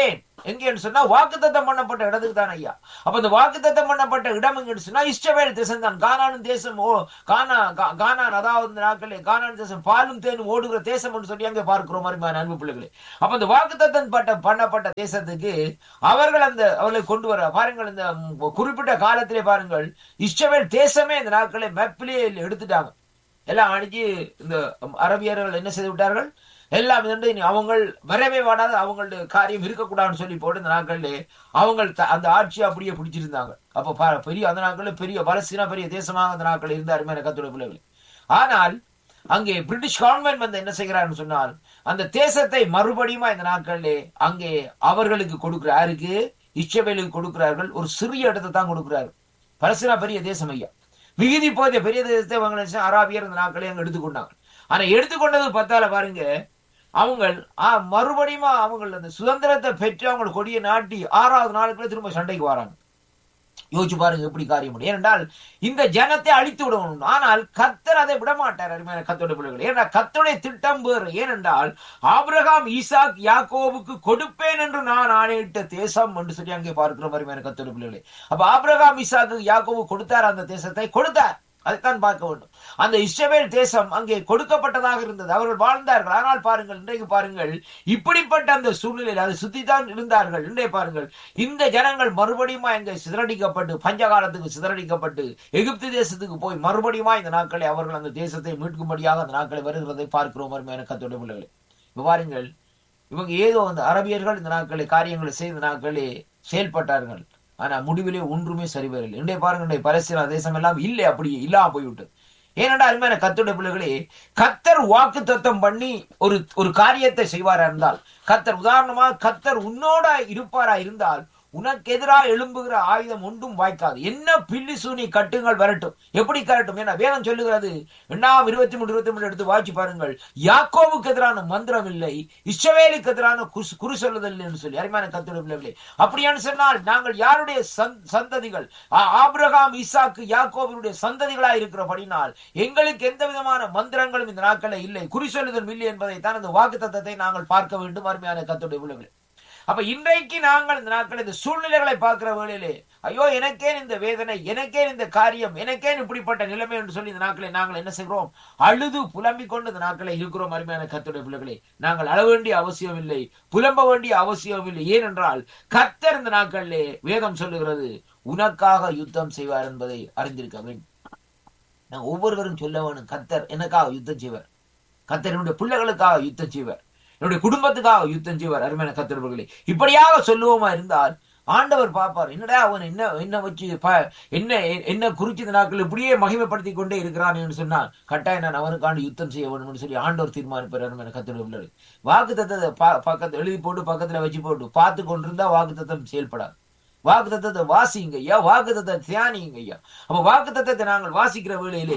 எங்கேன்னு சொன்னா வாக்குத்தத்தம் பண்ணப்பட்ட இடத்துக்கு தான் ஐயா அப்ப இந்த வாக்குத்தத்தம் பண்ணப்பட்ட இடம் எங்கன்னு சொன்னா இஷ்டவேல் தேசம் தான் கானான் தேசம் ஓ கானா கா- கானான் அதாவது இந்த நாட்களே கானான் தேசம் பாலும் தேனும் ஓடுகிற தேசம் என்று சொல்லி அங்கே பார்க்கிறோம் மாதிரி அன்பு பிள்ளைகளே அப்ப இந்த வாக்குத்தத்தம் பட்ட பண்ணப்பட்ட தேசத்துக்கு அவர்கள் அந்த அவர்களை கொண்டு வர பாருங்கள் இந்த ம், குறிப்பிட்ட காலத்திலே பாருங்கள் இஸ்ரவேல் தேசமே இந்த நாட்களை மேப்பிலே எடுத்துட்டாங்க எல்லாம் அடிச்சு இந்த அரபியர்கள் என்ன செய்து விட்டார்கள் எல்லாம் வந்து இனி அவங்கள் வரவே வாடாத அவங்களுடைய காரியம் இருக்கக்கூடாதுன்னு சொல்லி போட்டு இந்த நாட்கள்ல அவங்க அந்த ஆட்சியை அப்படியே பிடிச்சிருந்தாங்க அப்ப பா- பெரிய அந்த நாட்கள்ல பெரிய பலஸ்தீனா பெரிய தேசமாக அந்த நாட்கள் இருந்த அருமையான கத்துடைய பிள்ளைகள் ஆனால் அங்கே பிரிட்டிஷ் கவர்மெண்ட் வந்து என்ன செய்கிறான்னு சொன்னால் அந்த தேசத்தை மறுபடியும் இந்த நாட்களிலே அங்கே அவர்களுக்கு கொடுக்கிறாருக்கு இச்சவேலுக்கு கொடுக்கிறார்கள் ஒரு சிறிய இடத்தை தான் கொடுக்கிறார்கள் பலஸ்தீனா பெரிய தேசம் ஐயா மிகுதி போதிய பெரிய தேசத்தை அவங்க நினைச்சா அராபியர் இந்த நாட்களே அங்க எடுத்துக்கொண்டாங்க ஆனா எடுத்துக்கொண்டது பத்தால பாருங்க அவங்க மறுபடியும் அவங்க அந்த சுதந்திரத்தை பெற்று அவங்க கொடியை நாட்டி ஆறாவது நாளுக்குள்ள திரும்ப சண்டைக்கு வராங்க யோசிச்சு பாருங்க எப்படி காரியம் முடியும் ஏனென்றால் இந்த ஜனத்தை அழித்து விடணும் ஆனால் கத்தர் அதை விட மாட்டார் அருமையான கத்தோட பிள்ளைகள் ஏன்னா கத்தோடைய திட்டம் வேறு ஏனென்றால் ஆபிரகாம் ஈசாக் யாக்கோவுக்கு கொடுப்பேன் என்று நான் ஆணையிட்ட தேசம் என்று சொல்லி அங்கே பார்க்கிறோம் அருமையான கத்தோட பிள்ளைகளே அப்ப ஆபிரகாம் ஈசாக்கு யாக்கோவு கொடுத்தார் அந்த தேசத்தை கொடுத்தார் அதைத்தான் பார்க்க வேண்டும் அந்த இஸ்ரவேல் தேசம் அங்கே கொடுக்கப்பட்டதாக இருந்தது அவர்கள் வாழ்ந்தார்கள் ஆனால் பாருங்கள் இன்றைக்கு பாருங்கள் இப்படிப்பட்ட அந்த சூழ்நிலையில் அதை சுத்தித்தான் இருந்தார்கள் இன்றைய பாருங்கள் இந்த ஜனங்கள் மறுபடியும் அங்கே சிதறடிக்கப்பட்டு பஞ்சகாலத்துக்கு சிதறடிக்கப்பட்டு எகிப்து தேசத்துக்கு போய் மறுபடியும் இந்த நாட்களை அவர்கள் அந்த தேசத்தை மீட்கும்படியாக அந்த நாட்களை வருகிறதை பார்க்கிறோம் அருமையான கத்தோட பிள்ளைகளை இப்ப பாருங்கள் இவங்க ஏதோ அந்த அரபியர்கள் இந்த நாட்களை காரியங்களை செய்த நாட்களே செயல்பட்டார்கள் ஆனா முடிவிலே ஒன்றுமே சரி வரவில்லை இன்றைய பாருங்க இன்றைய பலஸ்தீன தேசம் எல்லாம் இல்லை அப்படியே இல்லாம போய்விட்டது ஏனென்றா அருமையான கத்தோட பிள்ளைகளே கத்தர் வாக்கு தத்தம் பண்ணி ஒரு ஒரு காரியத்தை செய்வாரா இருந்தால் கத்தர் உதாரணமாக கத்தர் உன்னோட இருப்பாரா இருந்தால் உனக்கு எதிராக எழும்புகிற ஆயுதம் ஒன்றும் வாய்க்காது என்ன பில்லி சூனி கட்டுங்கள் வரட்டும் எப்படி கரட்டும் ஏன்னா வேதம் சொல்லுகிறது எண்ணாம் இருபத்தி மூணு இருபத்தி மூணு எடுத்து வாய்ச்சி பாருங்கள் யாக்கோவுக்கு எதிரான மந்திரம் இல்லை இஸ்ரவேலுக்கு எதிரான குஸ்- குறி சொல்லுதல் என்று சொல்லி அருமையான கத்தோட பிள்ளைகளே அப்படியான்னு சொன்னால் நாங்கள் யாருடைய சந்- சந்ததிகள் ஆ- ஆபிரகாம் ஈசாக்கு யாக்கோவினுடைய சந்ததிகளாய் இருக்கிறபடினால் எங்களுக்கு எந்த விதமான மந்திரங்களும் இந்த நாட்களில் இல்லை குறி சொல்லுதல் இல்லை என்பதை தான் இந்த வாக்கு தத்தத்தை நாங்கள் பார்க்க வேண்டும் அருமையான கத்தோடைய பிள்ளைகளே அப்ப இன்றைக்கு நாங்கள் இந்த நாட்கள் இந்த சூழ்நிலைகளை பார்க்கிற வேளையிலே ஐயோ எனக்கேன் இந்த வேதனை எனக்கேன் இந்த காரியம் எனக்கேன் இப்படிப்பட்ட நிலைமை என்று சொல்லி இந்த நாட்களை நாங்கள் என்ன செய்கிறோம் அழுது புலம்பிக் கொண்டு இந்த நாட்களை இருக்கிறோம் அருமையான கத்துடைய பிள்ளைகளே நாங்கள் அழ வேண்டிய அவசியம் இல்லை புலம்ப வேண்டிய அவசியம் இல்லை ஏனென்றால் கத்தர் இந்த நாட்களிலே வேதம் சொல்லுகிறது உனக்காக யுத்தம் செய்வார் என்பதை அறிந்திருக்க வேண்டும் நாங்கள் ஒவ்வொருவரும் சொல்ல வேணும் கத்தர் எனக்காக யுத்தம் செய்வார் கத்தர் என்னுடைய பிள்ளைகளுக்காக யுத்தம் செய்வார் என்னுடைய குடும்பத்துக்காக யுத்தம் செய்வார் அருமையான கத்தர்வர்களே இப்படியாக சொல்லுவோமா இருந்தால் ஆண்டவர் பார்ப்பார் என்னடா அவன் என்ன என்ன வச்சு ப- என்ன என்ன குறிச்ச நாட்கள் இப்படியே மகிமைப்படுத்தி கொண்டே இருக்கிறான் என்று சொன்னால் கட்டாயம் நான் அவனுக்காண்டு யுத்தம் செய்ய வேண்டும் என்று சொல்லி ஆண்டவர் தீர்மானிப்பார் அருமையான கத்தர்வர்களே வாக்கு தத்தத்தை பக்கத்துல எழுதி போட்டு பக்கத்துல வச்சு போட்டு பார்த்து கொண்டிருந்தா வாக்கு தத்தம் செயல்படாது வாக்கு தத்தத்தை வாசிங்க ஐயா வாக்கு தத்தத்தை தியானிங்க ஐயா அப்ப வாக்கு தத்தத்தை நாங்கள் வாசிக்கிற வேளையிலே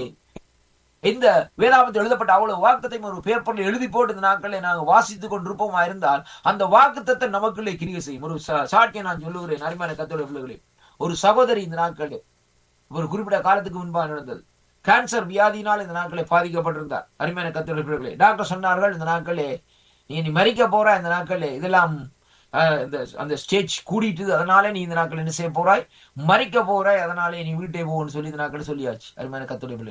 இந்த வேதாமத்தில் எழுதப்பட்ட அவ்வளவு வாக்குத்தையும் ஒரு பேப்பர்ல எழுதி போட்டு இந்த நாட்களை நாங்கள் வாசித்துக் கொண்டிருப்போமா இருந்தால் அந்த வாக்குத்தத்தை நமக்குள்ளே கிரியை செய்யும் ஒரு சா- சாட்சியை நான் சொல்லுகிறேன் அருமையான கத்தோட பிள்ளைகளே ஒரு சகோதரி இந்த நாட்களில் ஒரு குறிப்பிட்ட காலத்துக்கு முன்பாக நடந்தது கேன்சர் வியாதியினால் இந்த நாட்களை பாதிக்கப்பட்டிருந்தார் அருமையான கத்தோட பிள்ளைகளே டாக்டர் சொன்னார்கள் இந்த நாட்களே நீ நீ மறிக்க போற இந்த நாட்களே இதெல்லாம் அஹ், இந்த அந்த ஸ்டேஜ் கூடிட்டு அதனாலே நீ இந்த நாட்கள் என்ன செய்ய போறாய் மறிக்க போறாய் அதனாலே நீ வீட்டை போன்னு சொல்லி இந்த நாட்கள் சொல்லியாச்சு அருமையான கத்தோட பிள்ளை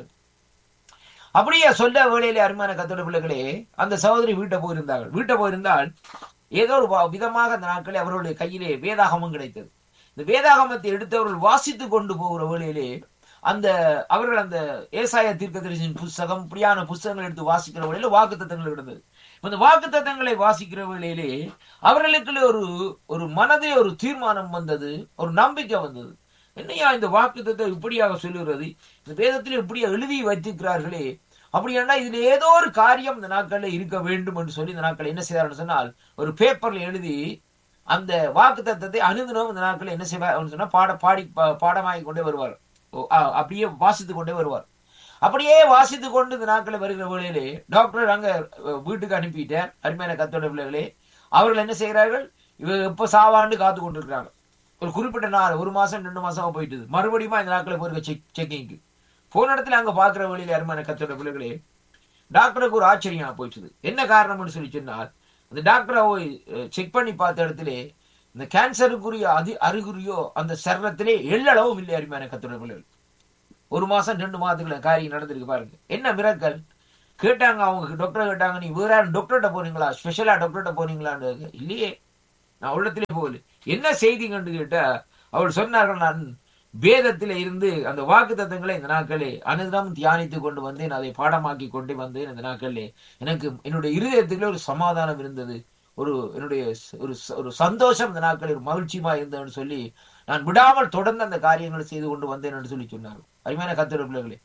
அப்படியே சொல்ல வேளையிலே அருமையான கத்தோட பிள்ளைகளே அந்த சகோதரி வீட்டை போயிருந்தார்கள் வீட்டை போயிருந்தால் ஏதோ ஒரு வ- விதமாக அந்த நாட்களே அவர்களுடைய கையிலே வேதாகமம் கிடைத்தது இந்த வேதாகமத்தை எடுத்தவர்கள் வாசித்து கொண்டு போகிற வேளையிலே அந்த அவர்கள் அந்த ஏசாய தீர்க்கதரிசியின் புஸ்தகம் இப்படியான புஸ்தகங்கள் எடுத்து வாசிக்கிற வேளையில வாக்கு தத்தங்கள் இருந்தது இந்த வாக்கு தத்தங்களை வாசிக்கிற வேளையிலே அவர்களுக்குள்ள ஒரு ஒரு மனதே ஒரு தீர்மானம் வந்தது ஒரு நம்பிக்கை வந்தது என்னையா இந்த வாக்குத்தத்தை இப்படியாக சொல்லுகிறது இந்த வேதத்தில் இப்படியா எழுதி வைத்திருக்கிறார்களே அப்படியானா இதுல ஏதோ ஒரு காரியம் இந்த நாட்கள்ல இருக்க வேண்டும் என்று சொல்லி இந்த நாட்கள் என்ன செய்தார்னு சொன்னால் ஒரு பேப்பர்ல எழுதி அந்த வாக்கு தத்தத்தை அனுதினம் இந்த நாட்கள் என்ன செய்வார் சொன்னா பாட பாடி பா- பாடமாகி கொண்டே வருவார் ஓ, ஆ, அப்படியே வாசித்து கொண்டே வருவார் அப்படியே வாசித்து கொண்டு இந்த நாட்களை வருகிற வேளையிலே டாக்டர் அங்க அஹ், வீட்டுக்கு அனுப்பிட்டேன் அருமையான கத்தோட பிள்ளைகளே அவர்கள் என்ன செய்கிறார்கள் இவ எப்ப சாவாண்டு காத்து கொண்டிருக்கிறாங்க ஒரு குறிப்பிட்ட நாள் ஒரு மாசம் ரெண்டு மாசமா போயிட்டுது மறுபடியும் இந்த நாட்களை போயிருக்க செக் செக்கிங்க்கு போன இடத்துல அங்க பாக்குற வழியில அருமையான கத்தோட பிள்ளைகளே டாக்டருக்கு ஒரு ஆச்சரியம் போயிடுச்சு என்ன காரணம்னு சொல்லி சொன்னால் அந்த டாக்டரை போய் செக் பண்ணி பார்த்த இடத்துல இந்த கேன்சருக்குரிய அதி அறிகுறியோ அந்த சரணத்திலே எள்ளளவும் இல்லை அருமையான கத்துடைய பிள்ளைகள் ஒரு மாசம் ரெண்டு மாதத்துக்குள்ள காரியம் நடந்திருக்கு பாருங்க என்ன மிரக்கல் கேட்டாங்க அவங்க டாக்டர் கேட்டாங்க நீ வேற டாக்டர்கிட்ட போனீங்களா ஸ்பெஷலா டாக்டர்கிட்ட போனீங்களான்னு இல்லையே நான் உள்ளத்திலே போகல என்ன செய்தி கண்டு கேட்டா அவள் சொன்னார்கள் நான் வேதத்தில இருந்து அந்த வாக்கு தத்தங்களை இந்த நாட்களே அனுதினம் தியானித்து கொண்டு வந்தேன் அதை பாடமாக்கி கொண்டு வந்தேன் இந்த நாட்களே எனக்கு என்னுடைய இருதயத்துக்குள்ள ஒரு சமாதானம் இருந்தது ஒரு என்னுடைய ஒரு ஒரு சந்தோஷம் இந்த நாட்களில் ஒரு மகிழ்ச்சியுமா இருந்ததுன்னு சொல்லி நான் விடாமல் தொடர்ந்து அந்த காரியங்களை செய்து கொண்டு வந்தேன் என்று சொல்லி சொன்னார் அருமையான கத்திர பிள்ளைகளே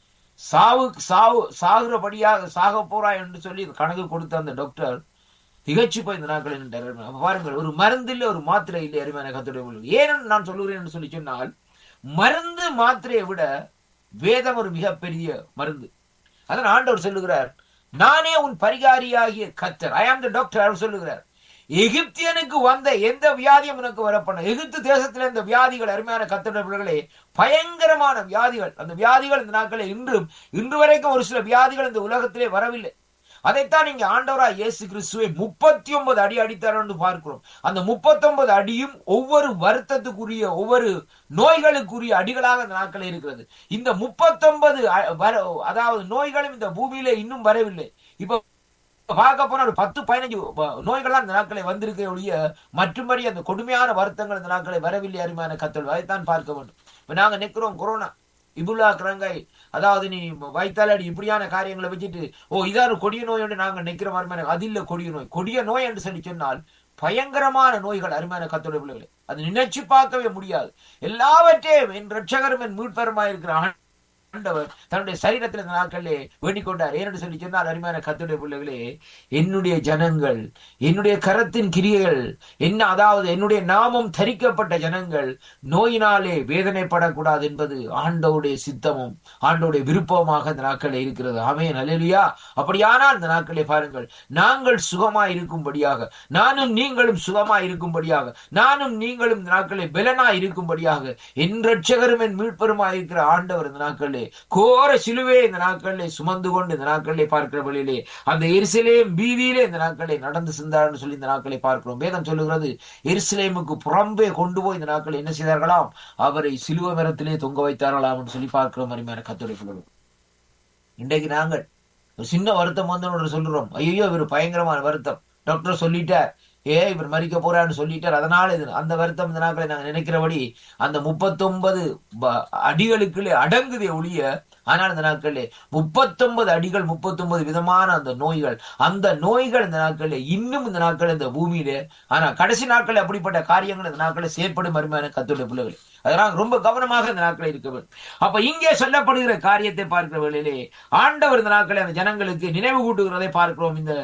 சாவு சாவு சாகுறபடியாக சாக போறா என்று சொல்லி கணக்கு கொடுத்த அந்த டாக்டர் திகச்சு போய் இந்த நாட்களில் பாருங்கள் ஒரு மருந்து இல்லை ஒரு மாத்திரை இல்லை அருமையான கத்துடைய ஏன்னு நான் சொல்லுகிறேன் என்று சொல்லி சொன்னால் மருந்து மாத்திரையை விட வேதம் ஒரு மிகப்பெரிய மருந்து அதான் ஆண்டவர் சொல்லுகிறார் நானே உன் பரிகாரியாகிய கத்தர் ஐ ஆம் த டாக்டர் அவர் சொல்லுகிறார் எகிப்தியனுக்கு வந்த எந்த வியாதியும் உனக்கு வரப்பண்ண எகிப்து தேசத்துல இந்த வியாதிகள் அருமையான கத்தடர்களே பயங்கரமான வியாதிகள் அந்த வியாதிகள் இந்த நாட்களில் இன்றும் இன்று வரைக்கும் ஒரு சில வியாதிகள் இந்த உலகத்திலே வரவில்லை அதைத்தான் இங்க ஆண்டவரா இயேசு கிறிஸ்துவை முப்பத்தி ஒன்பது அடி அடித்தார் என்று பார்க்கிறோம் அந்த முப்பத்தி ஒன்பது அடியும் ஒவ்வொரு வருத்தத்துக்குரிய ஒவ்வொரு நோய்களுக்குரிய அடிகளாக இந்த நாட்கள் இருக்கிறது இந்த முப்பத்தொன்பது அதாவது நோய்களும் இந்த பூமியில இன்னும் வரவில்லை இப்ப பார்க்க போனா ஒரு பத்து பதினஞ்சு நோய்கள்லாம் இந்த நாட்களை வந்திருக்க ஒழிய மற்றும்படி அந்த கொடுமையான வருத்தங்கள் இந்த நாட்களை வரவில்லை அருமையான கத்தல் அதைத்தான் பார்க்க வேண்டும் இப்ப நாங்க நிக்கிறோம் கொரோனா இபுல்லா கிரங்கை அதாவது நீ வைத்தாலடி இப்படியான காரியங்களை வச்சுட்டு ஓ இதாரு கொடிய நோய் என்று நாங்க நிக்கிற மாதிரி அது இல்ல கொடிய நோய் கொடிய நோய் என்று சொல்லி சொன்னால் பயங்கரமான நோய்கள் அருமையான கத்தோட பிள்ளைகளை அது நினைச்சு பார்க்கவே முடியாது எல்லாவற்றையும் என் ரட்சகரும் என் மீட்பருமா இருக்கிற ஆண்டவர் தன்னுடைய சரீரத்தில் இந்த நாட்களிலே வேண்டிக் கொண்டார் ஏனென்று சொல்லி சொன்னார் அருமையான கத்துடைய பிள்ளைகளே என்னுடைய ஜனங்கள் என்னுடைய கரத்தின் கிரியைகள் என்ன அதாவது என்னுடைய நாமம் தரிக்கப்பட்ட ஜனங்கள் நோயினாலே வேதனைப்படக்கூடாது என்பது ஆண்டவுடைய சித்தமும் ஆண்டவுடைய விருப்பமாக இந்த நாட்களில் இருக்கிறது ஆமே நல்லலியா அப்படியானால் இந்த நாட்களை பாருங்கள் நாங்கள் சுகமாய் இருக்கும்படியாக நானும் நீங்களும் சுகமாய் இருக்கும்படியாக நானும் நீங்களும் இந்த நாட்களை பலனாய் இருக்கும்படியாக என் ரட்சகரும் என் மீட்பருமாய் இருக்கிற ஆண்டவர் இந்த நாட்களிலே கோர சிலுவே இந்த நாட்களிலே சுமந்து கொண்டு இந்த நாட்களிலே பார்க்கிற வழியிலே அந்த எரிசிலேம் வீதியிலே இந்த நாட்களை நடந்து சென்றார்னு சொல்லி இந்த நாட்களை பார்க்கிறோம் வேதம் சொல்லுகிறது எருசலேமுக்கு புறம்பே கொண்டு போய் இந்த நாட்கள் என்ன செய்தார்களாம் அவரை சிலுவ மரத்திலே தொங்க வைத்தார்களாம் சொல்லி பார்க்கிறோம் அருமையான கத்துரை சொல்லுவோம் இன்றைக்கு நாங்கள் ஒரு சின்ன வருத்தம் வந்து சொல்றோம் ஐயோ இவர் பயங்கரமான வருத்தம் டாக்டர் சொல்லிட்டார் ஏ இவர் மறிக்க போறான்னு சொல்லிட்டார் அதனால இது அந்த வருத்தம் இந்த நாட்களை நாங்க நினைக்கிறபடி அந்த முப்பத்தொன்பது அடிகளுக்குள்ளே அடங்குதே ஒழிய ஆனால் இந்த நாட்களிலே முப்பத்தொன்பது அடிகள் முப்பத்தொன்பது விதமான அந்த நோய்கள் அந்த நோய்கள் இந்த நாட்களில் இன்னும் இந்த நாட்கள் இந்த பூமியிலே ஆனா கடைசி நாட்கள் அப்படிப்பட்ட காரியங்கள் இந்த நாட்களில் செயற்படும் அருமையான கத்துடைய பிள்ளைகள் அதெல்லாம் ரொம்ப கவனமாக இந்த நாட்கள் இருக்க வேண்டும் அப்ப இங்கே சொல்லப்படுகிற காரியத்தை பார்க்கிற வேளையிலே ஆண்டவர் இந்த நாட்களை அந்த ஜனங்களுக்கு நினைவு கூட்டுகிறதை பார்க்கிறோம் இந்த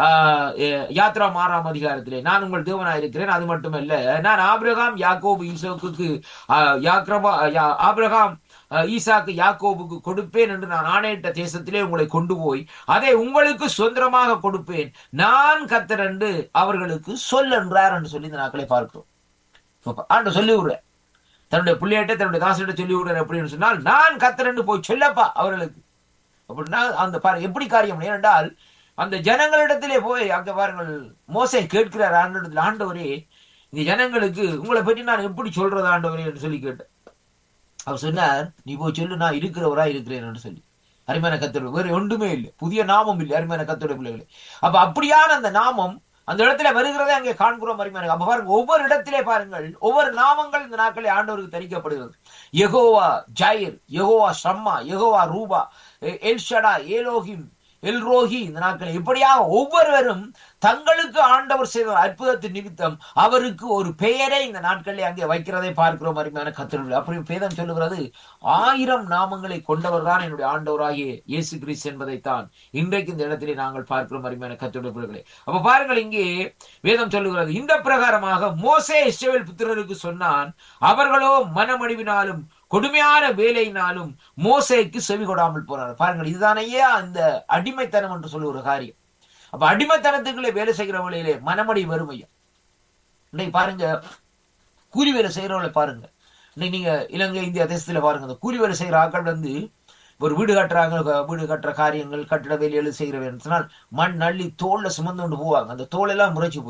யாத்ரா மாறாம் அதிகாரத்திலே நான் உங்கள் தேவனா இருக்கிறேன் அது மட்டுமல்ல நான் ஆபிரகாம் யாக்கோபு ஈசோக்கு யாக்ரபா ஆபிரகாம் ஈசாக்கு யாக்கோபுக்கு கொடுப்பேன் என்று நான் ஆணையிட்ட தேசத்திலே உங்களை கொண்டு போய் அதை உங்களுக்கு சுதந்திரமாக கொடுப்பேன் நான் கத்தர் என்று அவர்களுக்கு சொல் என்றார் என்று சொல்லி இந்த நாட்களை பார்க்கிறோம் ஆண்டு சொல்லி விடுறேன் தன்னுடைய பிள்ளையிட்ட தன்னுடைய தாசிட்ட சொல்லி விடுறேன் அப்படின்னு சொன்னால் நான் கத்தரண்டு போய் சொல்லப்பா அவர்களுக்கு அப்படின்னா அந்த பாரு எப்படி காரியம் ஏனென்றால் அந்த ஜனங்களிடத்திலே போய் அங்க பாருங்கள் மோசை கேட்கிறார் ஆண்டத்தில் ஆண்டவரே இந்த ஜனங்களுக்கு உங்களை பற்றி நான் எப்படி சொல்றது ஆண்டவரே என்று சொல்லி கேட்டேன் அவர் சொன்னார் நீ போய் சொல்லு நான் இருக்கிறவரா இருக்கிறேன் என்று சொல்லி அருமையான கத்தோட வேற ஒன்றுமே இல்லை புதிய நாமம் இல்லை அருமையான கத்தோட பிள்ளைகளை அப்ப அப்படியான அந்த நாமம் அந்த இடத்துல வருகிறதே அங்கே காண்கிறோம் அருமையான அப்ப பாருங்க ஒவ்வொரு இடத்திலே பாருங்கள் ஒவ்வொரு நாமங்கள் இந்த நாட்களில் ஆண்டவருக்கு தரிக்கப்படுகிறது யெகோவா ஜாயிர் யெகோவா ஷம்மா யெகோவா ரூபா எல்ஷடா ஏலோகிம் எல்ரோஹி இந்த நாட்களில் இப்படியாக ஒவ்வொருவரும் தங்களுக்கு ஆண்டவர் செய்த அற்புதத்தின் நிமித்தம் அவருக்கு ஒரு பெயரை இந்த நாட்களில் அங்கே வைக்கிறதை பார்க்கிறோம் அருமையான கத்திரர்கள் அப்படி பேதம் சொல்லுகிறது ஆயிரம் நாமங்களை கொண்டவர் தான் என்னுடைய ஆண்டவராகிய இயேசு கிறிஸ் என்பதைத்தான் இன்றைக்கு இந்த இடத்திலே நாங்கள் பார்க்கிறோம் அருமையான கத்திரர்களே அப்ப பாருங்கள் இங்கே வேதம் சொல்லுகிறது இந்த பிரகாரமாக மோசே இஸ்ரவேல் புத்திரருக்கு சொன்னான் அவர்களோ மனமடிவினாலும் கொடுமையான வேலையினாலும் மோசைக்கு செவி கொடாமல் போறார் பாருங்கள் இதுதானையே அந்த அடிமைத்தனம் என்று சொல்லுகிற காரியம் அப்ப அடிமைத்தனத்துக்குள்ளே வேலை செய்கிற வழியிலே மனமடி வறுமையா இன்னைக்கு பாருங்க கூலி வேலை செய்யறவங்களை பாருங்க இன்னைக்கு நீங்க இலங்கை இந்தியா தேசத்துல பாருங்க அந்த கூலி வேலை செய்யற ஆட்கள் வந்து ஒரு வீடு கட்டுறாங்க வீடு கட்டுற காரியங்கள் கட்டிட வேலைகள் செய்கிறவன் சொன்னால் மண் அள்ளி தோல்ல சுமந்து கொண்டு போவாங்க அந்த தோல் எல்லாம் முறைச்சு போயிடும்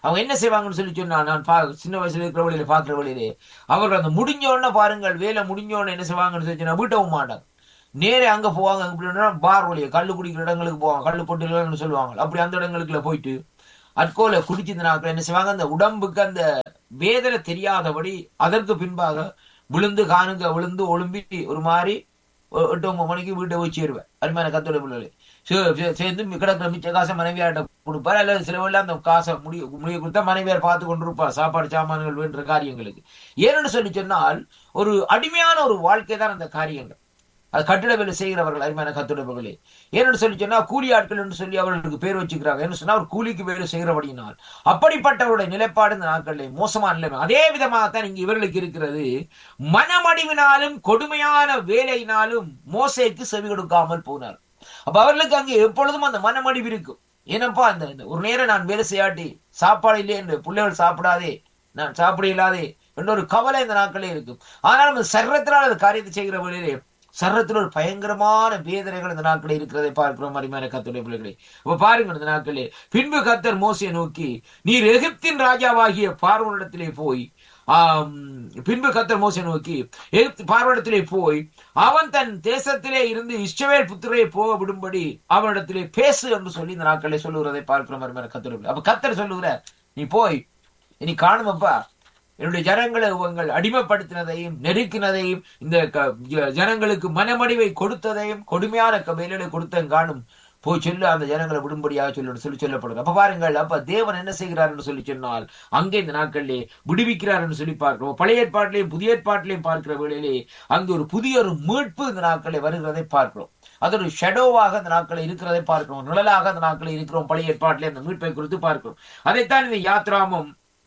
அவங்க என்ன செய்வாங்கன்னு சொல்லி சொன்னா நான் பா சின்ன வயசுல இருக்கிற வழியில பாக்குற வழியிலே அவர்கள் அந்த முடிஞ்ச உடனே பாருங்கள் வேலை முடிஞ்ச உடனே என்ன செய்வாங்கன்னு சொல்லி சொன்னா வீட்டவும் மாட்டாங்க நேரே அங்க போவாங்க எப்படின்னா பார் வழியை கல்லு குடிக்கிற இடங்களுக்கு போவாங்க கல்லு பொட்டுகள்னு சொல்லுவாங்க அப்படி அந்த இடங்களுக்குள்ள போயிட்டு அற்கோலை குடிச்சிருந்த நாட்கள் என்ன செய்வாங்க அந்த உடம்புக்கு அந்த வேதனை தெரியாதபடி அதற்கு பின்பாக விழுந்து காணுங்க விழுந்து ஒழும்பி ஒரு மாதிரி ஒ- எட்டு ஒன்பது மணிக்கு வீட்டை போய் சேருவேன் அருமையான கத்தோட பிள்ளைகளே சே- சே- சேர்ந்து கிடக்கிற மிச்ச காசை மனைவியார்ட்ட கொடுப்பார் அல்லது சில வேளை அந்த காசை முடிய முடிய கொடுத்தா மனைவியார் பார்த்து கொண்டிருப்பார் சாப்பாடு சாமான்கள் வேண்ட காரியங்களுக்கு ஏன்னு சொல்லி சொன்னால் ஒரு அடிமையான ஒரு வாழ்க்கை தான் அந்த காரியங்கள் அது கட்டிட வேலை செய்கிறவர்கள் அருமையான கத்துடைப்புகளே ஏன்னு சொல்லி சொன்னா கூலி ஆட்கள் என்று சொல்லி அவர்களுக்கு பேர் வச்சுக்கிறாங்க என்ன சொன்னா அவர் கூலிக்கு வேலை செய்கிறபடியினால் அப்படிப்பட்டவருடைய நிலைப்பாடு இந்த நாட்களில் மோசமான நிலைமை அதே விதமாகத்தான் இங்க இவர்களுக்கு இருக்கிறது மனமடிவினாலும் கொடுமையான வேலையினாலும் மோசைக்கு செவி கொடுக்காமல் போனார் அப்ப அவர்களுக்கு அங்கே எப்பொழுதும் அந்த மனமடிவு இருக்கும் ஏனப்பா இந்த இந்த ஒரு நேரம் நான் வேலை செய்யாட்டி சாப்பாடு இல்லை என்று பிள்ளைகள் சாப்பிடாதே நான் சாப்பிட இல்லாதே என்ற ஒரு கவலை இந்த நாட்களே இருக்கும் ஆனாலும் அந்த சர்வத்தினால் அந்த காரியத்தை செய்கிற வேளையிலே சர்வத்தில் ஒரு பயங்கரமான வேதனைகள் இந்த நாட்களில் இருக்கிறதை பார்க்கிறோம் அருமையான கத்துடைய பிள்ளைகளே அப்ப பாருங்க இந்த நாட்களே பின்பு கத்தர் மோசையை நோக்கி நீர் எகிப்தின் ராஜாவாகிய பார்வனிடத்திலே போய் ஆம், பின்பு கத்தர் மோசை நோக்கி எகிப்து பார்வனிடத்திலே போய் அவன் தன் தேசத்திலே இருந்து இஸ்ரவேல் புத்திரை போக விடும்படி அவனிடத்திலே பேசு என்று சொல்லி இந்த நாட்களை சொல்லுகிறதை பார்க்கிறோம் அருமையான கத்தர் அப்ப கத்தர் சொல்லுகிறார் நீ போய் இனி காணுமப்பா என்னுடைய ஜனங்களை உங்கள் அடிமைப்படுத்தினதையும் நெருக்கினதையும் இந்த க- ஜ- ஜனங்களுக்கு மனமடிவை கொடுத்ததையும் கொடுமையான க- வேலையை கொடுத்ததையும் காணும் போய் சொல்லு அந்த ஜனங்களை விடும்படியாக சொல்லு சொல்லி சொல்லப்படுது அப்ப பாருங்கள் அப்ப தேவன் என்ன செய்கிறார் என்று சொல்லி சொன்னால் அங்கே இந்த நாட்களிலே விடுவிக்கிறார் என்று சொல்லி பார்க்கிறோம் பழைய ஏற்பாட்டிலையும் புதிய ஏற்பாட்டிலையும் பார்க்கிற வேளையிலே அங்கு ஒரு புதிய ஒரு மீட்பு இந்த நாட்களில் வருகிறதை பார்க்கிறோம் அது ஒரு ஷெடோவாக அந்த நாட்களில் இருக்கிறதை பார்க்கிறோம் நிழலாக அந்த நாட்களில் இருக்கிறோம் பழைய ஏற்பாட்டிலே அந்த மீட்பை குறித்து பார்க்கிறோம் அதைத்தான் இந்த யாத்ராமம்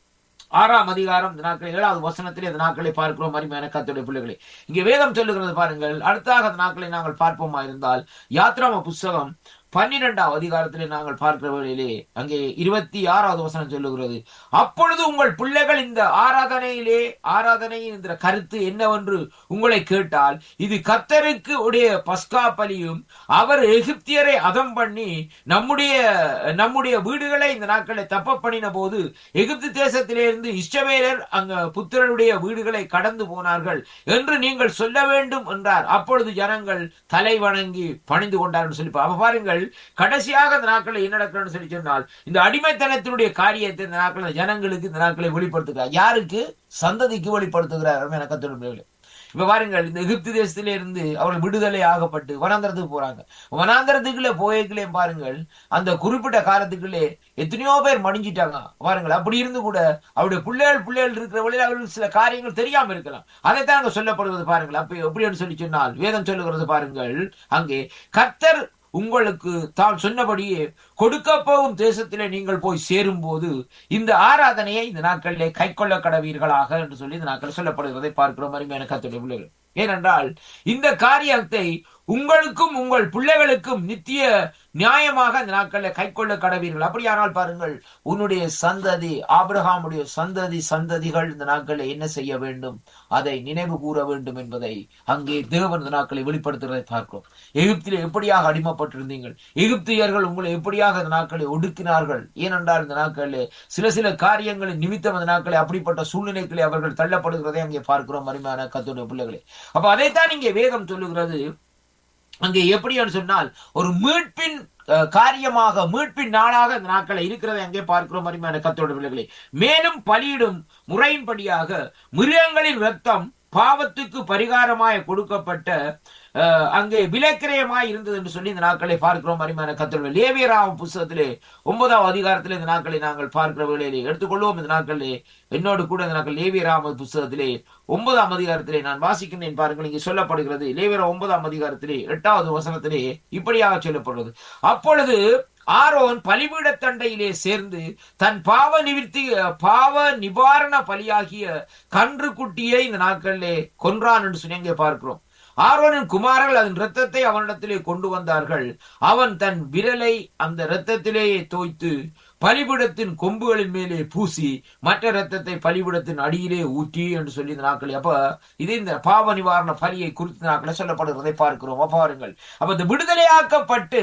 ஆறாம் அதிகாரம் இந்த நாட்கள் ஏழாவது வசனத்திலே இந்த நாட்களை பார்க்கிறோம் அருமையான கத்துடைய பிள்ளைகளே இங்கே வேதம் சொல்லுகிறது பாருங்கள் அடுத்தாக அந்த நாட்களை நாங்கள் பார்ப்போமா இருந்தால் யாத்ராம புஸ்தகம் பன்னிரெண்டாம் அதிகாரத்திலே நாங்கள் பார்க்கிற வேளையிலே அங்கே இருபத்தி ஆறாவது வசனம் சொல்லுகிறது அப்பொழுது உங்கள் பிள்ளைகள் இந்த ஆராதனையிலே ஆராதனையின் இந்த கருத்து என்னவென்று உங்களை கேட்டால் இது கத்தருக்கு உடைய பஸ்கா பலியும் அவர் எகிப்தியரை அதம் பண்ணி நம்முடைய நம்முடைய வீடுகளை இந்த நாட்களை தப்ப பண்ணின போது எகிப்து தேசத்திலே இருந்து இஷ்டவேலர் அங்க புத்திரருடைய வீடுகளை கடந்து போனார்கள் என்று நீங்கள் சொல்ல வேண்டும் என்றார் அப்பொழுது ஜனங்கள் தலை வணங்கி பணிந்து கொண்டார்கள் சொல்லி அப்ப பாருங்கள் கடைசியாக இந்த நாட்களில் என்ன நடக்கிறன்னு சொல்லி சொன்னால் இந்த அடிமைத்தனத்தினுடைய காரியத்தை இந்த நாட்களில் ஜனங்களுக்கு இந்த நாட்களை வெளிப்படுத்துகிறார் யாருக்கு சந்ததிக்கு வெளிப்படுத்துகிறார் எனக்கு கத்தோடு இப்ப பாருங்கள் இந்த எகிப்து தேசத்திலே இருந்து அவர்கள் விடுதலை ஆகப்பட்டு வனாந்தரத்துக்கு போறாங்க வனாந்தரத்துக்குள்ளே போய்களே பாருங்கள் அந்த குறிப்பிட்ட காலத்துக்குள்ளே எத்தனையோ பேர் மடிஞ்சிட்டாங்க பாருங்கள் அப்படி இருந்து கூட அவருடைய பிள்ளைகள் பிள்ளைகள் இருக்கிற வழியில் அவர்களுக்கு சில காரியங்கள் தெரியாம இருக்கலாம் அதைத்தான் அங்க சொல்லப்படுவது பாருங்கள் அப்ப எப்படி சொல்லி சொன்னால் வேதம் சொல்லுகிறது பாருங்கள் அங்கே கர்த்தர் உங்களுக்கு தான் சொன்னபடியே கொடுக்க போகும் தேசத்திலே நீங்கள் போய் சேரும் போது இந்த ஆராதனையை இந்த நாட்களிலே கை கொள்ள கடவீர்களாக என்று சொல்லி இந்த நாட்கள் சொல்லப்படுகிறதை பார்க்கிறோம் அருமையான கத்துடைய பிள்ளைகள் ஏனென்றால் இந்த காரியத்தை உங்களுக்கும் உங்கள் பிள்ளைகளுக்கும் நித்திய நியாயமாக இந்த நாட்களில் கை கொள்ள கடவீர்கள் அப்படியானால் பாருங்கள் உன்னுடைய சந்ததி ஆபிரகாமுடைய சந்ததி சந்ததிகள் இந்த நாட்களில் என்ன செய்ய வேண்டும் அதை நினைவு கூற வேண்டும் என்பதை அங்கே தேவன் இந்த நாட்களை வெளிப்படுத்துவதை பார்க்கிறோம் எகிப்திலே எப்படியாக அடிமைப்பட்டிருந்தீர்கள் எகிப்தியர்கள் உங்களை எப்படியாக இந்த நாட்களை ஒடுக்கினார்கள் ஏனென்றால் இந்த நாட்களிலே சில சில காரியங்களின் நிமித்தம் அந்த நாட்களை அப்படிப்பட்ட சூழ்நிலைகளை அவர்கள் தள்ளப்படுகிறதை அங்கே பார்க்கிறோம் அருமையான கத்துடைய பிள்ளைகளே அப்ப அதைத்தான் இங்கே வேதம் சொல்லுகிறது அங்கே எப்படி சொன்னால் ஒரு மீட்பின் அஹ், காரியமாக மீட்பின் நாளாக இந்த நாட்களை இருக்கிறதை அங்கே பார்க்கிறோம் அருமையான கத்தோட பிள்ளைகளே மேலும் பலியிடும் முறையின்படியாக மிருகங்களின் ரத்தம் பாவத்துக்கு பரிகாரமாய் கொடுக்கப்பட்ட அஹ், அங்கே விலக்கிரயமாய் இருந்தது என்று சொல்லி இந்த நாட்களை பார்க்கிறோம் அருமையான கத்தோட லேவியராம புஸ்தகத்திலே ஒன்பதாம் அதிகாரத்திலே இந்த நாட்களை நாங்கள் பார்க்கிற வேளையிலே எடுத்துக்கொள்வோம் இந்த நாட்களிலே என்னோடு கூட இந்த நாட்கள் லேவியராம புஸ்தகத்திலே ஒன்பதாம் அதிகாரத்திலே நான் வாசிக்கின்றேன் பாருங்கள் இங்கே சொல்லப்படுகிறது லேவியர ஒன்பதாம் அதிகாரத்திலே எட்டாவது வசனத்திலே இப்படியாக சொல்லப்படுகிறது அப்பொழுது ஆரோன் பலிபீட தண்டையிலே சேர்ந்து தன் பாவ நிவிர்த்தி பாவ நிவாரண பலியாகிய கன்று குட்டியை இந்த நாட்களிலே கொன்றான் என்று சொல்லி அங்கே பார்க்கிறோம் ஆரோனின் குமாரர்கள் அதன் இரத்தத்தை அவனிடத்திலே கொண்டு வந்தார்கள் அவன் தன் விரலை அந்த இரத்தத்திலேயே தோய்த்து பலிபிடத்தின் கொம்புகளின் மேலே பூசி மற்ற இரத்தத்தை பலிபிடத்தின் அடியிலே ஊற்றி என்று சொல்லி இந்த நாட்கள் அப்ப இது இந்த பாவ நிவாரண பலியை குறித்த நாட்களை சொல்லப்படுகிறதை பார்க்கிறோம் அப்ப பாருங்கள் அப்ப இந்த விடுதலையாக்கப்பட்டு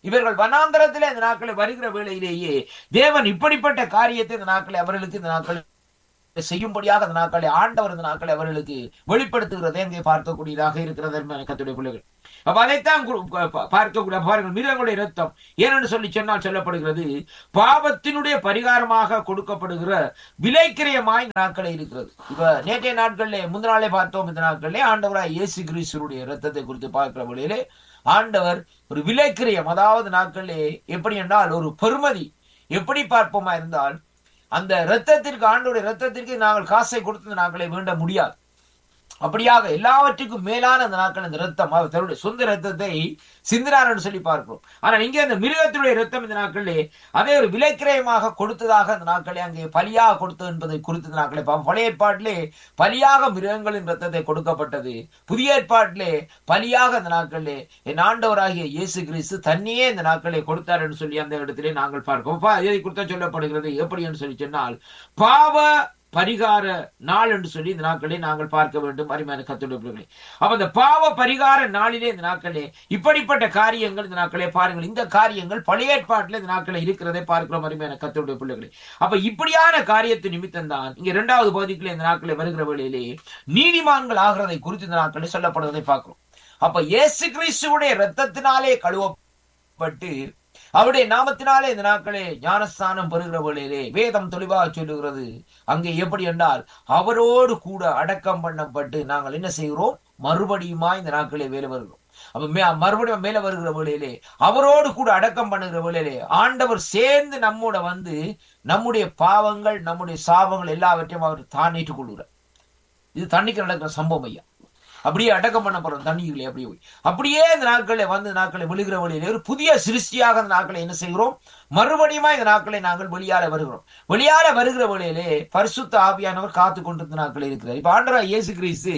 இவர்கள் வனாந்தரத்திலே இந்த நாட்களை வருகிற வேளையிலேயே தேவன் இப்படிப்பட்ட காரியத்தை இந்த நாட்களை அவர்களுக்கு இந்த நாட்கள் செய்யும்படியாக அந்த நாட்களை ஆண்டவர் இந்த நாட்களை அவர்களுக்கு வெளிப்படுத்துகிறதை அங்கே பார்க்கக்கூடியதாக இருக்கிறது அருமையான கத்துடைய பிள்ளைகள் அப்ப அதைத்தான் கு- ப- பார்க்கக்கூடிய பாருங்கள் மிருகங்களுடைய ரத்தம் ஏனென்று சொல்லி சொன்னால் சொல்லப்படுகிறது பாவத்தினுடைய பரிகாரமாக கொடுக்கப்படுகிற விலைக்கிரயமாய் இந்த நாட்களே இருக்கிறது இப்ப நேற்றைய நாட்களிலே முந்தின நாளே பார்த்தோம் இந்த நாட்களிலே ஆண்டவராய் இயேசு கிறிஸ்துடைய ரத்தத்தை குறித்து பார்க்கிற வழியிலே ஆண்டவர் ஒரு விலைக்கிரயம் அதாவது நாட்களிலே எப்படி என்றால் ஒரு பெருமதி எப்படி பார்ப்போமா இருந்தால் அந்த இரத்தத்திற்கு ஆண்டோடைய இரத்தத்திற்கு நாங்கள் காசை கொடுத்து நாங்களை வேண்ட முடியாது அப்படியாக எல்லாவற்றுக்கும் மேலான அந்த நாட்கள் அந்த ரத்தம் அவர் தன்னுடைய சொந்த ரத்தத்தை சிந்தினார் என்று சொல்லி பார்க்கிறோம் ஆனால் இங்கே அந்த மிருகத்தினுடைய ரத்தம் இந்த நாட்களிலே அதே ஒரு விலைக்கிரயமாக கொடுத்ததாக அந்த நாட்களே அங்கே பலியாக கொடுத்தது என்பதை குறித்து இந்த நாட்களை பார்ப்போம். பழைய ஏற்பாட்டிலே பலியாக மிருகங்களின் ரத்தத்தை கொடுக்கப்பட்டது புதிய ஏற்பாட்டிலே பலியாக அந்த நாட்களிலே என் ஆண்டவராகிய இயேசு கிறிஸ்து தன்னையே இந்த நாட்களை கொடுத்தார் என்று சொல்லி அந்த இடத்திலே நாங்கள் பார்க்கிறோம் பா- இதை குறித்து சொல்லப்படுகிறது எப்படி என்று சொல்லி சொன்னால் பாவ பரிகார நாள் என்று சொல்லி இந்த நாட்களை நாங்கள் பார்க்க வேண்டும் அருமையான கத்துடைய பிள்ளைகளே அப்ப இந்த பாவ பரிகார நாளிலே இந்த நாட்களே இப்படிப்பட்ட காரியங்கள் இந்த நாட்களே பாருங்கள் இந்த காரியங்கள் பழைய ஏற்பாட்டில் இந்த நாட்களே இருக்கிறதை பார்க்கிறோம் அருமையான கத்துடைய பிள்ளைகளே அப்ப இப்படியான காரியத்து நிமித்தம் தான் இங்க இரண்டாவது பகுதிக்குள்ள இந்த நாட்களே வருகிற வேளையிலே நீதிமான்கள் ஆகிறதை குறித்து இந்த நாட்களே சொல்லப்படுவதை பார்க்கிறோம் அப்ப இயேசு கிறிஸ்துவுடைய இரத்தத்தினாலே கழுவப்பட்டு அவருடைய நாமத்தினாலே இந்த நாட்களே ஞானஸ்தானம் பெறுகிற வேளையிலே வேதம் தெளிவாக சொல்லுகிறது அங்கே எப்படி என்றால் அவரோடு கூட அடக்கம் பண்ணப்பட்டு நாங்கள் என்ன செய்கிறோம் மறுபடியுமா இந்த நாட்களே வேலை வருகிறோம் அப்ப மே- மறுபடியும் மேல வருகிற வேளையிலே அவரோடு கூட அடக்கம் பண்ணுகிற வேளையிலே ஆண்டவர் சேர்ந்து நம்மோட வந்து நம்முடைய பாவங்கள் நம்முடைய சாபங்கள் எல்லாவற்றையும் அவர் தான் ஏற்றுக்கொள்கிறார் இது தண்ணிக்கு நடக்கிற சம்பவம் ஐயா அப்படியே அடக்கம் பண்ண போறோம் தண்ணிகளே அப்படியே போய் அப்படியே இந்த நாட்களை வந்து இந்த நாட்களை விழுகிற வழியிலே ஒரு புதிய சிருஷ்டியாக இந்த நாட்களை என்ன செய்கிறோம் மறுபடியுமா இந்த நாட்களை நாங்கள் வெளியால வருகிறோம் வெளியால வருகிற வழியிலே பரிசுத்த ஆவியானவர் காத்து கொண்டிருந்த நாட்கள் இருக்கிறார் இப்ப ஆண்டவராய் இயேசு கிறிஸ்து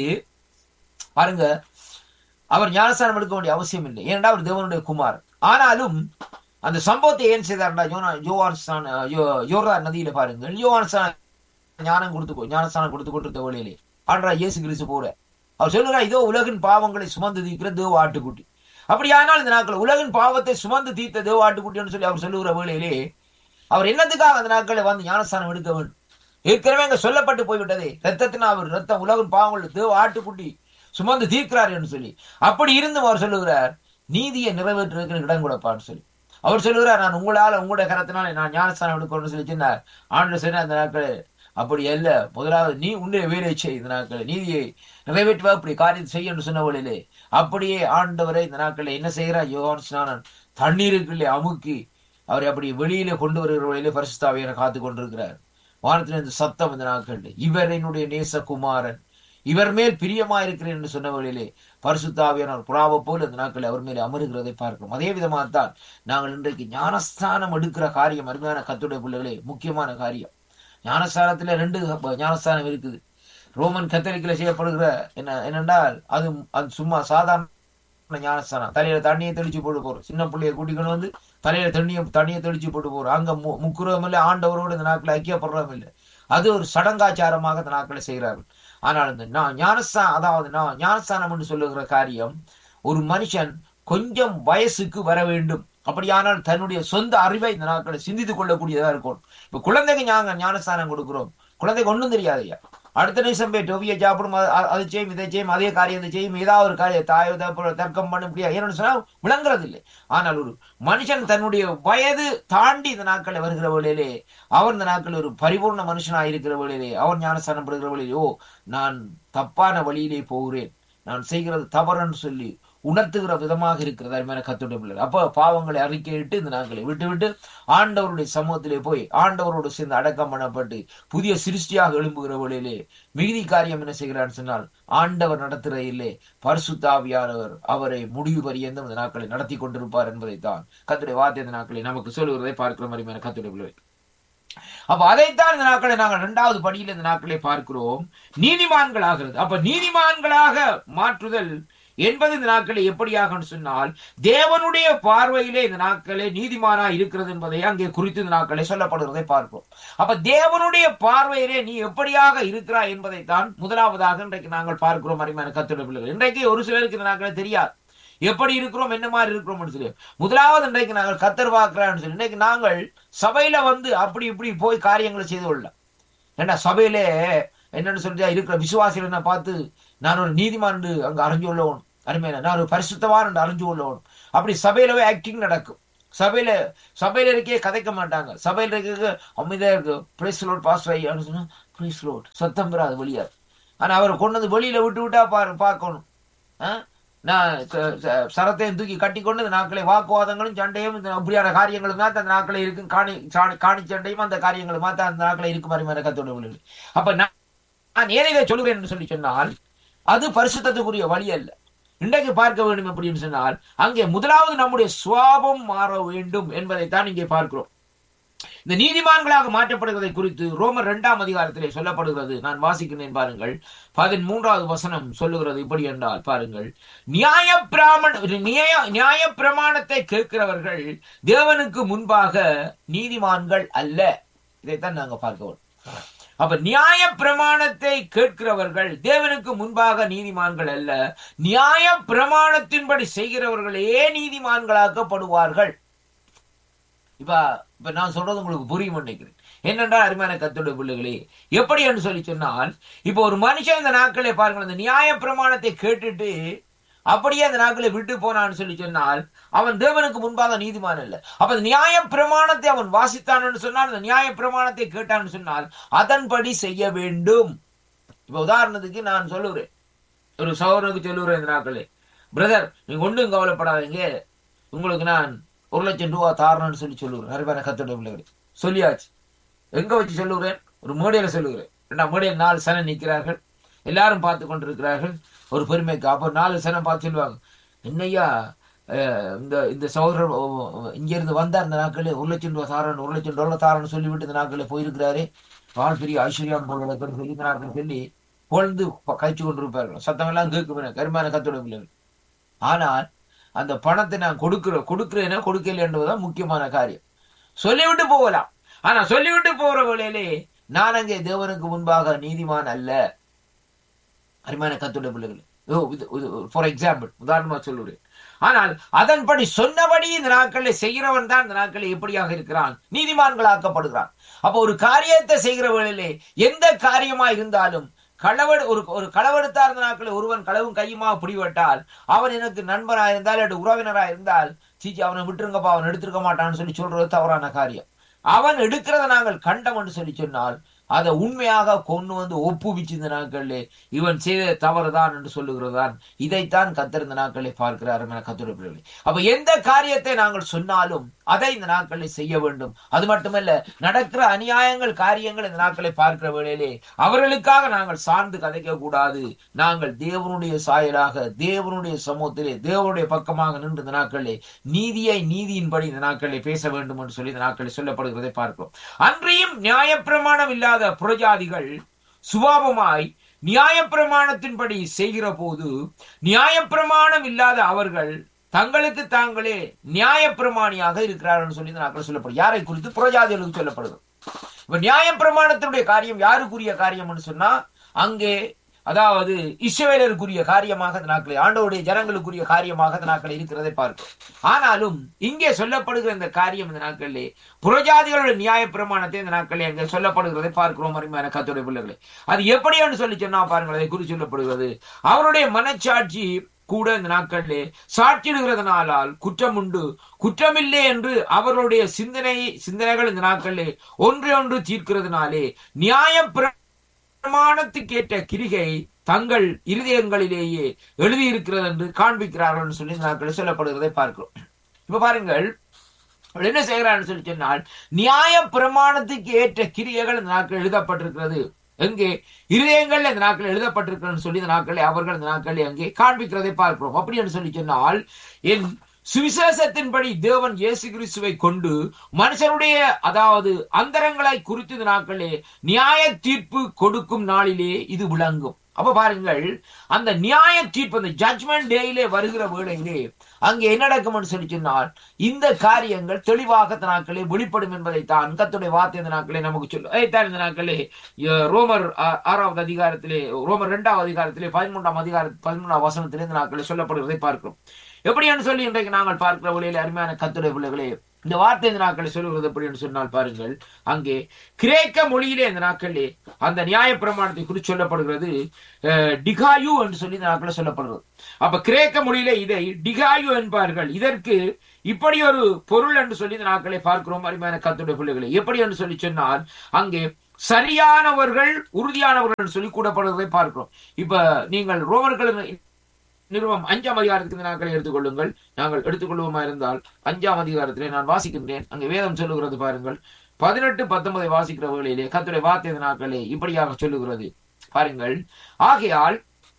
பாருங்க அவர் ஞானஸ்தானம் எடுக்க வேண்டிய அவசியம் இல்லை ஏனென்றால் அவர் தேவனுடைய குமார் ஆனாலும் அந்த சம்பவத்தை ஏன் செய்தார்டா யோனா யோவான் ஸ்நான- யோ- யோர்தான் நதியில பாருங்கள் யோவான் ஸ்நான- ஞானம் கொடுத்து ஞானஸ்தானம் கொடுத்து கொண்டிருந்த வேளையிலே ஆண்டரா இயேசு கிறிஸ்து போற அவர் சொல்லுகிறார் இதோ உலகின் பாவங்களை சுமந்து தீர்க்கிற தேவ ஆட்டுக்குட்டி அப்படியானால் இந்த நாட்கள் உலகின் பாவத்தை சுமந்து தீர்த்த தேவ ஆட்டுக்குட்டின்னு சொல்லி அவர் சொல்லுகிற வேளையிலே அவர் என்னத்துக்காக அந்த நாட்களை வந்து ஞானஸ்தானம் எடுக்க வேண்டும் ஏற்கனவே அங்க சொல்லப்பட்டு போய்விட்டதே ரத்தத்தினா அவர் ரத்தம் உலகின் பாவங்கள் தேவ ஆட்டுக்குட்டி சுமந்து தீர்க்கிறார் என்று சொல்லி அப்படி இருந்தும் அவர் சொல்லுகிறார் நீதியை நிறைவேற்றுவதற்கு எனக்கு இடம் கொடுப்பான்னு சொல்லி அவர் சொல்லுகிறார் நான் உங்களால உங்களுடைய கரத்தினால நான் ஞானஸ்தானம் எடுக்கணும்னு சொல்லி சொன்னார் ஆண்டு சொன்ன அந்த நாட்கள் அப்படி அல்ல முதலாவது நீ உன்னுடைய வேலையை செய் இந்த நாட்கள் நீதியை நிறைவேற்றுவா அப்படி காரியத்தை செய்ய என்று சொன்னவளிலே அப்படியே ஆண்டவரை இந்த நாட்களில் என்ன செய்கிறார் யோகான் ஸ்நானன் தண்ணீருக்குள்ளே அமுக்கி அவரை அப்படி வெளியில கொண்டு வருகிற வழியிலே பரிசுத்தாவியரை காத்து கொண்டிருக்கிறார் வானத்தில் இந்த சத்தம் இந்த நாட்கள் இவர் என்னுடைய நேசகுமாரன் இவர் மேல் பிரியமா இருக்கிறேன் என்று சொன்னவர்களிலே பரிசுத்தாவியானவர் புறாவை போல் இந்த நாட்களில் அவர் மேலே அமருகிறதை பார்க்கிறோம் அதே விதமாகத்தான் நாங்கள் இன்றைக்கு ஞானஸ்தானம் எடுக்கிற காரியம் அருமையான கத்துடைய பிள்ளைகளே முக்கியமான காரியம் ஞானஸ்தானத்துல ரெண்டு ஞானஸ்தானம் இருக்குது ரோமன் கத்தலிக்கில் செய்யப்படுகிற என்ன என்னென்றால் அது அது சும்மா சாதாரண ஞானஸ்தானம் தலையில தண்ணியை தெளிச்சு போட்டு போறோம் சின்ன பிள்ளைய கூட்டிக்கொண்டு வந்து தலையில தண்ணியை தண்ணியை தெளிச்சு போட்டு போறோம் அங்க மு- முக்குறவும் இல்லை ஆண்டவரோடு இந்த நாட்களை ஐக்கியப்படுறதும் இல்லை அது ஒரு சடங்காச்சாரமாக இந்த நாட்களை செய்கிறார்கள் ஆனால் இந்த நான் ஞானஸ்தான் அதாவது நான் ஞானஸ்தானம் என்று சொல்லுகிற காரியம் ஒரு மனுஷன் கொஞ்சம் வயசுக்கு வர வேண்டும் அப்படியானால் தன்னுடைய சொந்த அறிவை இந்த நாட்களை சிந்தித்துக் கொள்ளக்கூடியதா இருக்கும் இப்ப குழந்தைக்கு ஞான ஞானஸ்தானம் கொடுக்கிறோம் குழந்தைக்கு ஒண்ணும் தெரியாது ஐயா அடுத்த நிமிஷம் போய் டொவியை சாப்பிடும் அது- அது- அது செய்யும் இதை செய்யும் அதே காரியத்தை செய்யும் ஏதாவது ஒரு காரியம் தாயோ தப்போ தர்க்கம் பண்ண முடியாது ஏன்னு சொன்னா விளங்குறது இல்லை ஆனால் ஒரு மனுஷன் தன்னுடைய வயது தாண்டி இந்த நாட்களை வருகிற வேளையிலே அவர் இந்த நாட்கள் ஒரு பரிபூர்ண மனுஷனாக இருக்கிற வேளையிலே அவர் ஞானஸ்தானம் படுகிற வேளையிலே ஓ நான் தப்பான வழியிலே போகிறேன் நான் செய்கிறது தவறுன்னு சொல்லி உணர்த்துகிற விதமாக இருக்கிறது அருமையான கத்துடைய பிள்ளை அப்போ பாவங்களை அறிக்கையிட்டு இந்த நாட்களை விட்டு விட்டு ஆண்டவருடைய சமூகத்திலே போய் ஆண்டவரோடு சேர்ந்து அடக்கம் பண்ணப்பட்டு புதிய சிருஷ்டியாக எழும்புகிற வழியிலே மிகுதி காரியம் என்ன செய்கிறான்னு சொன்னால் ஆண்டவர் நடத்துகிற இல்லை பரிசுத்தாவியானவர் அவரை முடிவு பரியந்தம் இந்த நாட்களை நடத்தி கொண்டிருப்பார் என்பதைத்தான் கத்துடைய வார்த்தை இந்த நாட்களை நமக்கு சொல்லுகிறதை பார்க்கிற மாதிரி கத்துடைய பிள்ளை அப்ப அதைத்தான் இந்த நாட்களை நாங்கள் இரண்டாவது படியில் இந்த நாட்களை பார்க்கிறோம் நீதிமான்கள் ஆகிறது அப்ப நீதிமான்களாக மாற்றுதல் என்பது இந்த நாட்களை எப்படியாக சொன்னால் தேவனுடைய பார்வையிலே இந்த நாட்களே நீதிமானா இருக்கிறது என்பதை அங்கே குறித்து இந்த நாட்களை சொல்லப்படுவதை பார்க்கிறோம் அப்ப தேவனுடைய பார்வையிலே நீ எப்படியாக இருக்கிறாய் என்பதைத்தான் முதலாவதாக இன்றைக்கு நாங்கள் பார்க்கிறோம் அருமையான கத்துடைய பிள்ளைகள் இன்றைக்கு ஒரு சிலருக்கு இந்த நாட்களை தெரியாது எப்படி இருக்கிறோம் என்ன மாதிரி இருக்கிறோம்னு சொல்லி முதலாவது இன்றைக்கு நாங்கள் கத்தர் பார்க்கிறான்னு சொல்லி இன்னைக்கு நாங்கள் சபையில வந்து அப்படி இப்படி போய் காரியங்களை செய்து கொள்ளலாம் ஏன்னா சபையிலே என்னன்னு சொல்லிட்டு இருக்கிற விசுவாசிகளை நான் பார்த்து நான் ஒரு நீதிமான் என்று அங்க அறிஞ்சு கொள்ளவும் அருமையான நான் ஒரு பரிசுத்தவான் என்று அறிஞ்சு கொள்ளவும் அப்படி சபையிலவே ஆக்டிங் நடக்கும் சபையில சபையில இருக்கே கதைக்க மாட்டாங்க சபையில இருக்க அமைதியா இருக்கு பிரைஸ் லோட் பாஸ்டர் ஐயான்னு சொன்னா பிரைஸ் லோட் சத்தம் பெறாது வெளியாது ஆனா அவரை கொண்டு வந்து வெளியில விட்டு விட்டா பாரு பார்க்கணும் ஆ? நான் ச- ச- சரத்தையும் தூக்கி கட்டி கொண்டு இந்த நாட்களை வாக்குவாதங்களும் சண்டையும் இந்த அப்படியான காரியங்களும் தான் அந்த நாட்களை இருக்கும் காணி சாணி- காணி சண்டையும் அந்த காரியங்களும் தான் அந்த நாட்களை இருக்கும் மாதிரி கத்தோட விழுது அப்ப நான் நான் ஏன் இதை சொல்கிறேன் என்று சொல்லி சொன்னால் அது பரிசுத்தத்துக்குரிய வழி அல்ல இன்றைக்கு பார்க்க வேண்டும் அப்படின்னு சொன்னால் அங்கே முதலாவது நம்முடைய சுவாபம் மாற வேண்டும் என்பதைத்தான் இங்கே பார்க்கிறோம் இந்த நீதிமான்களாக மாற்றப்படுவதை குறித்து ரோமர் இரண்டாம் அதிகாரத்திலே சொல்லப்படுகிறது நான் வாசிக்கிறேன் பாருங்கள் பதிமூன்றாவது வசனம் சொல்லுகிறது இப்படி என்றால் பாருங்கள் நியாய பிராமண நியாய நியாய பிரமாணத்தை கேட்கிறவர்கள் தேவனுக்கு முன்பாக நீதிமான்கள் அல்ல இதைத்தான் நாங்க பார்க்க அப்ப நியாய பிரமாணத்தை கேட்கிறவர்கள் தேவனுக்கு முன்பாக நீதிமான்கள் அல்ல நியாய பிரமாணத்தின்படி செய்கிறவர்களே நீதிமான்களாக்கப்படுவார்கள் இப்ப இப்ப நான் சொல்றது உங்களுக்கு புரியும் நினைக்கிறேன் என்னென்றால் அருமையான கத்தோட பிள்ளைகளே எப்படி என்று சொல்லி சொன்னால் இப்ப ஒரு மனுஷன் இந்த நாட்களை பாருங்கள் இந்த நியாய பிரமாணத்தை கேட்டுட்டு அப்படியே அந்த நாட்களை விட்டு போனான்னு சொல்லி சொன்னால் அவன் தேவனுக்கு முன்பாக நீதிமான் அல்ல அப்ப அந்த நியாய பிரமாணத்தை அவன் வாசித்தான் சொன்னால் அந்த நியாய பிரமாணத்தை கேட்டான்னு சொன்னால் அதன்படி செய்ய வேண்டும் இப்ப உதாரணத்துக்கு நான் சொல்லுகிறேன் ஒரு சகோதரனுக்கு சொல்லுகிறேன் இந்த நாட்களே பிரதர் நீங்க ஒன்றும் கவலைப்படாதீங்க உங்களுக்கு நான் ஒரு லட்சம் ரூபா தாரணும்னு சொல்லி சொல்லுகிறேன் நிறைய கத்தோட பிள்ளைகள் சொல்லியாச்சு எங்க வச்சு சொல்லுகிறேன் ஒரு மேடையில சொல்லுகிறேன் ரெண்டா மேடையில் நாலு சனம் நிற்கிறார்கள் எல்லாரும் பார்த்து கொண்டிருக்கிறார்கள் ஒரு பெருமைக்கு அப்போ நாலு சனம் பார்த்து சொல்லுவாங்க என்னய்யா அஹ், இந்த இந்த சகோதரர் ஓ, இங்க இருந்து வந்தார் இந்த நாட்களே ஒரு லட்சம் ரூபா தாரன் ஒரு லட்சம் டாலர் தாரன்னு சொல்லிவிட்டு இந்த நாட்களே போயிருக்கிறாரு வாழ் பெரிய ஐஸ்வர்யாம் போல இருக்குன்னு சொல்லி இந்த நாட்கள் சொல்லி பொழுது கழிச்சு கொண்டிருப்பார்கள் சத்தம் எல்லாம் கேட்கும் கருமான கத்தோட பிள்ளைகள் ஆனால் அந்த பணத்தை நான் கொடுக்கிற கொடுக்கிறேன்னா கொடுக்கல என்பதுதான் முக்கியமான காரியம் சொல்லிவிட்டு போகலாம் ஆனா சொல்லிவிட்டு போற வேளையிலே நான் அங்கே தேவனுக்கு முன்பாக நீதிமான் அல்ல அருமையான கத்துடைய பிள்ளைகள் ஓ ஃபார் எக்ஸாம்பிள் உதாரணமா சொல்லுறேன் ஆனால் அதன்படி சொன்னபடி இந்த நாட்களை செய்கிறவன் தான் இந்த நாட்களை எப்படியாக இருக்கிறான் நீதிமான்களாக்கப்படுகிறான் அப்ப ஒரு காரியத்தை செய்கிற வேளையிலே எந்த காரியமா இருந்தாலும் களவெடு ஒரு ஒரு களவெடுத்தா இருந்த நாட்களில் ஒருவன் களவும் கையுமா பிடிபட்டால் அவன் எனக்கு நண்பனா இருந்தால் அல்லது உறவினரா இருந்தால் சீச்சி அவனை விட்டுருங்கப்பா அவன் எடுத்திருக்க மாட்டான்னு சொல்லி சொல்றது தவறான காரியம் அவன் எடுக்கிறத நாங்கள் கண்டம் என்று சொல்லி சொன்னால் அதை உண்மையாக கொண்டு வந்து ஒப்புவிச்சு இந்த நாட்களிலே இவன் செய்த தவறுதான் என்று சொல்லுகிறதான் இதைத்தான் கத்தர் இந்த நாட்களை பார்க்கிறார் என கத்துரைப்பிள்ளை அப்ப எந்த காரியத்தை நாங்கள் சொன்னாலும் அதை இந்த நாட்களில் செய்ய வேண்டும் அது மட்டுமல்ல நடக்கிற அநியாயங்கள் காரியங்கள் இந்த நாட்களை பார்க்கிற வேளையிலே அவர்களுக்காக நாங்கள் சார்ந்து கதைக்க கூடாது நாங்கள் தேவனுடைய சாயலாக தேவனுடைய சமூகத்திலே தேவனுடைய பக்கமாக நின்று இந்த நாட்களிலே நீதியை நீதியின்படி இந்த நாட்களிலே பேச வேண்டும் என்று சொல்லி இந்த நாட்களில் சொல்லப்படுகிறதை பார்க்கிறோம் அன்றியும் நியாயப்பிரமாணம் இல்லாத புறஜாதிகள் சுபாவமாய் நியாயப்பிரமாணத்தின்படி செய்கிற போது நியாயப்பிரமாணம் இல்லாத அவர்கள் தங்களுக்கு தாங்களே நியாயப்பிரமாணியாக இருக்கிறார்கள் சொல்லி இந்த நாட்கள் சொல்லப்படும் யாரை குறித்து புறஜாதிகளுக்கு சொல்லப்படுது இப்ப நியாயப்பிரமாணத்தினுடைய காரியம் யாருக்குரிய காரியம்னு சொன்னா அங்கே அதாவது இஸ்ரவேலருக்குரிய காரியமாக இந்த நாட்களை ஆண்டவருடைய ஜனங்களுக்குரிய காரியமாக இந்த நாட்கள் இருக்கிறதை பார்க்கும் ஆனாலும் இங்கே சொல்லப்படுகிற இந்த காரியம் இந்த நாட்களிலே புறஜாதிகளுடைய நியாய பிரமாணத்தை இந்த நாட்களில் அங்கே சொல்லப்படுகிறதை பார்க்கிறோம் அருமையான கத்தோடைய பிள்ளைகளை அது எப்படி என்று சொல்லி சொன்னா பாருங்கள் அதை குறித்து சொல்லப்படுகிறது அவருடைய மனச்சாட்சி கூட இந்த நாட்களிலே சாட்சிடுகிறதுனாலால் குற்றம் உண்டு குற்றமில்லை என்று அவர்களுடைய சிந்தனை சிந்தனைகள் இந்த நாட்களிலே ஒன்றை ஒன்று தீர்க்கிறதுனாலே நியாய பிரமாணத்துக்கேற்ற கிரிகை தங்கள் இருதயங்களிலேயே எழுதியிருக்கிறது என்று காண்பிக்கிறார்கள் என்று சொல்லி இந்த நாட்களில் சொல்லப்படுகிறதை பார்க்கிறோம் இப்ப பாருங்கள் அவர் என்ன செய்கிறான்னு சொல்லி சொன்னால் நியாய பிரமாணத்துக்கு ஏற்ற கிரியைகள் இந்த நாட்கள் எழுதப்பட்டிருக்கிறது எங்கே இருதயங்கள் இந்த நாட்கள் எழுதப்பட்டிருக்கிறது சொல்லி இந்த நாட்களை அவர்கள் இந்த நாட்களை அங்கே காண்பிக்கிறதை பார்க்கிறோம் அப்படி என்று சொல்லி சொன்னால் என் சுவிசேஷத்தின்படி தேவன் இயேசு கிறிஸ்துவை கொண்டு மனுஷனுடைய அதாவது அந்தரங்களை குறித்து இந்த நாட்களே நியாய தீர்ப்பு கொடுக்கும் நாளிலே இது விளங்கும் அப்ப பாருங்கள் அந்த நியாய தீர்ப்பு அந்த ஜட்மெண்ட் டேயிலே வருகிற வேளையிலே அங்கே என்ன நடக்கும்னு சொல்லி சொன்னால் இந்த காரியங்கள் தெளிவாக இந்த நாட்களே வெளிப்படும் என்பதைத்தான் கத்துடைய வார்த்தை இந்த நாட்களே நமக்கு சொல்லும் அதைத்தான் இந்த நாட்களே அஹ், ரோமர் ஆ- ஆறாவது அதிகாரத்திலே ரோமர் இரண்டாவது அதிகாரத்திலே பதிமூன்றாம் அதிகார பதிமூன்றாம் வசனத்திலே இந்த நாட்களே சொல்லப்படுவதை பார்க்கிறோம் எப்படின்னு சொல்லி இன்றைக்கு நாங்கள் பார்க்கிற வழியில் அருமையான கத்துடைய பிள்ளைகளே இந்த வார்த்தை இந்த நாட்களை சொல்லுகிறது எப்படி என்று சொன்னால் பாருங்கள் அங்கே கிரேக்க மொழியிலே இந்த நாட்களிலே அந்த நியாய பிரமாணத்தை குறித்து சொல்லப்படுகிறது அஹ், டிகாயு என்று சொல்லி இந்த நாட்களில் சொல்லப்படுகிறது அப்ப கிரேக்க மொழியிலே இதை டிகாயு என்பார்கள் இதற்கு இப்படி ஒரு பொருள் என்று சொல்லி இந்த நாட்களை பார்க்கிறோம் அருமையான கத்துடைய பிள்ளைகளை எப்படி என்று சொல்லி சொன்னால் அங்கே சரியானவர்கள் உறுதியானவர்கள் என்று சொல்லி கூடப்படுவதை பார்க்கிறோம் இப்ப நீங்கள் ரோமர்கள் நிறுவம் அஞ்சாம் அதிகாரத்துக்கு இந்த நாட்களை எடுத்துக்கொள்ளுங்கள் நாங்கள் எடுத்துக்கொள்வோமா இருந்தால் அஞ்சாம் அதிகாரத்திலே நான் வாசிக்கின்றேன் அங்கே வேதம் சொல்லுகிறது பாருங்கள் பதினெட்டு பத்தொன்பதை வாசிக்கிற வேளையிலே கத்துடைய வார்த்தை இந்த நாட்களே இப்படியாக சொல்லுகிறது பாருங்கள் ஆகையால்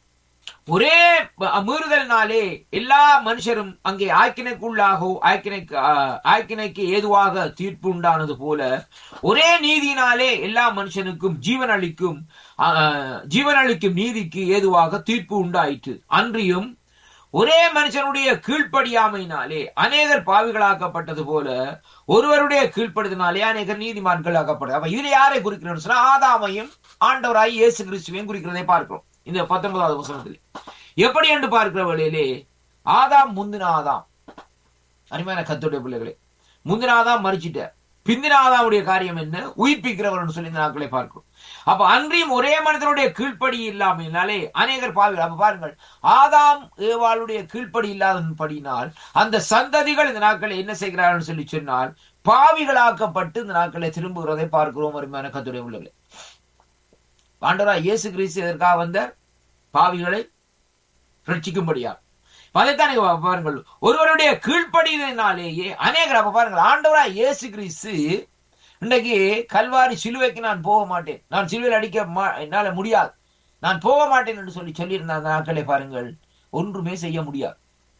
ஒரே ப- மீறுதலினாலே எல்லா மனுஷரும் அங்கே ஆக்கினைக்குள்ளாக ஆக்கினைக்கு ஆ- ஆக்கினைக்கு ஏதுவாக தீர்ப்பு உண்டானது போல ஒரே நீதியினாலே எல்லா மனுஷனுக்கும் ஜீவன் அளிக்கும் ஆ, ஜீவன் அளிக்கும் நீதிக்கு ஏதுவாக தீர்ப்பு உண்டாயிற்று அன்றியும் ஒரே மனுஷனுடைய கீழ்ப்படியாமையினாலே அநேகர் பாவிகளாக்கப்பட்டது போல ஒருவருடைய கீழ்ப்படுதினாலே அநேகர் நீதிமான்கள் ஆக்கப்பட்டது அப்ப இதுல யாரை குறிக்கிறோம் சொன்னா ஆதாமையும் ஆண்டவராய் இயேசு கிறிஸ்துவையும் குறிக்கிறதை பார்க்கிறோம் இந்த பத்தொன்பதாவது வசனத்தில் எப்படி என்று பார்க்கிற வழியிலே ஆதாம் முந்தின ஆதாம் அருமையான கத்துடைய பிள்ளைகளே முந்தின ஆதாம் மறிச்சிட்ட பிந்தின ஆதாமுடைய காரியம் என்ன உயிர்ப்பிக்கிறவர் சொல்லி இந்த நாட்களை பார்க்கிறோம் அப்ப அன்றியும் ஒரே மனிதனுடைய கீழ்ப்படி இல்லாமையினாலே அநேகர் பாவிகள் அப்ப பாருங்கள் ஆதாம் ஏவாளுடைய கீழ்ப்படி இல்லாதபடியினால் அந்த சந்ததிகள் இந்த நாட்களை என்ன செய்கிறார்கள் சொல்லி சொன்னால் பாவிகளாக்கப்பட்டு இந்த நாட்களை திரும்புகிறதை பார்க்கிறோம் அருமையான கத்துடைய உள்ளவர்களே ஆண்டவரா இயேசு கிறிஸ்து எதற்காக வந்த பாவிகளை ரட்சிக்கும்படியா அதைத்தான் நீங்க பாருங்கள் ஒருவருடைய கீழ்ப்படியினாலேயே அநேகர் அப்ப பாருங்கள் ஆண்டவரா இயேசு கிறிஸ்து இன்னைக்கு கல்வாரி சிலுவைக்கு நான் போக மாட்டேன் நான் சிலுவையில் அடிக்க மா- என்னால முடியாது நான் போக மாட்டேன் என்று சொல்லி சொல்லியிருந்த அந்த நாட்களை பாருங்கள் ஒன்றுமே செய்ய முடியாது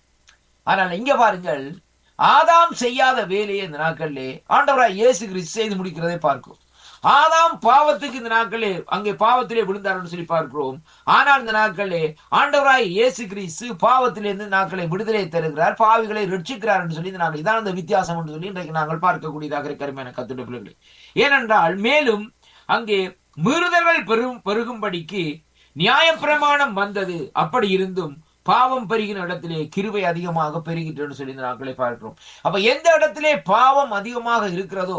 ஆனால் இங்க பாருங்கள் ஆதாம் செய்யாத வேலையை இந்த நாட்களிலே ஆண்டவராய் இயேசு கிறிஸ்து செய்து முடிக்கிறதை பார்க்கிறோம் ஆதாம் பாவத்துக்கு இந்த நாட்களே அங்கே பாவத்திலே விழுந்தார்னு சொல்லி பார்க்கிறோம் ஆனால் இந்த நாட்களே ஆண்டவராய் இயேசு கிறிஸ்து பாவத்திலிருந்து நாட்களை விடுதலை தருகிறார் பாவிகளை ரட்சிக்கிறார் என்று சொல்லி இந்த நாங்கள் இதான் அந்த வித்தியாசம் என்று சொல்லி இன்றைக்கு நாங்கள் பார்க்கக்கூடியதாக இருக்கிற கத்துடைய பிள்ளைகளை ஏனென்றால் மேலும் அங்கே மீறுதல்கள் பெரும் பெருகும்படிக்கு நியாயப்பிரமாணம் வந்தது அப்படி இருந்தும் பாவம் பெருகின இடத்திலே கிருபை அதிகமாக பெருகிட்டு சொல்லி இந்த நாட்களை பார்க்கிறோம் அப்ப எந்த இடத்திலே பாவம் அதிகமாக இருக்கிறதோ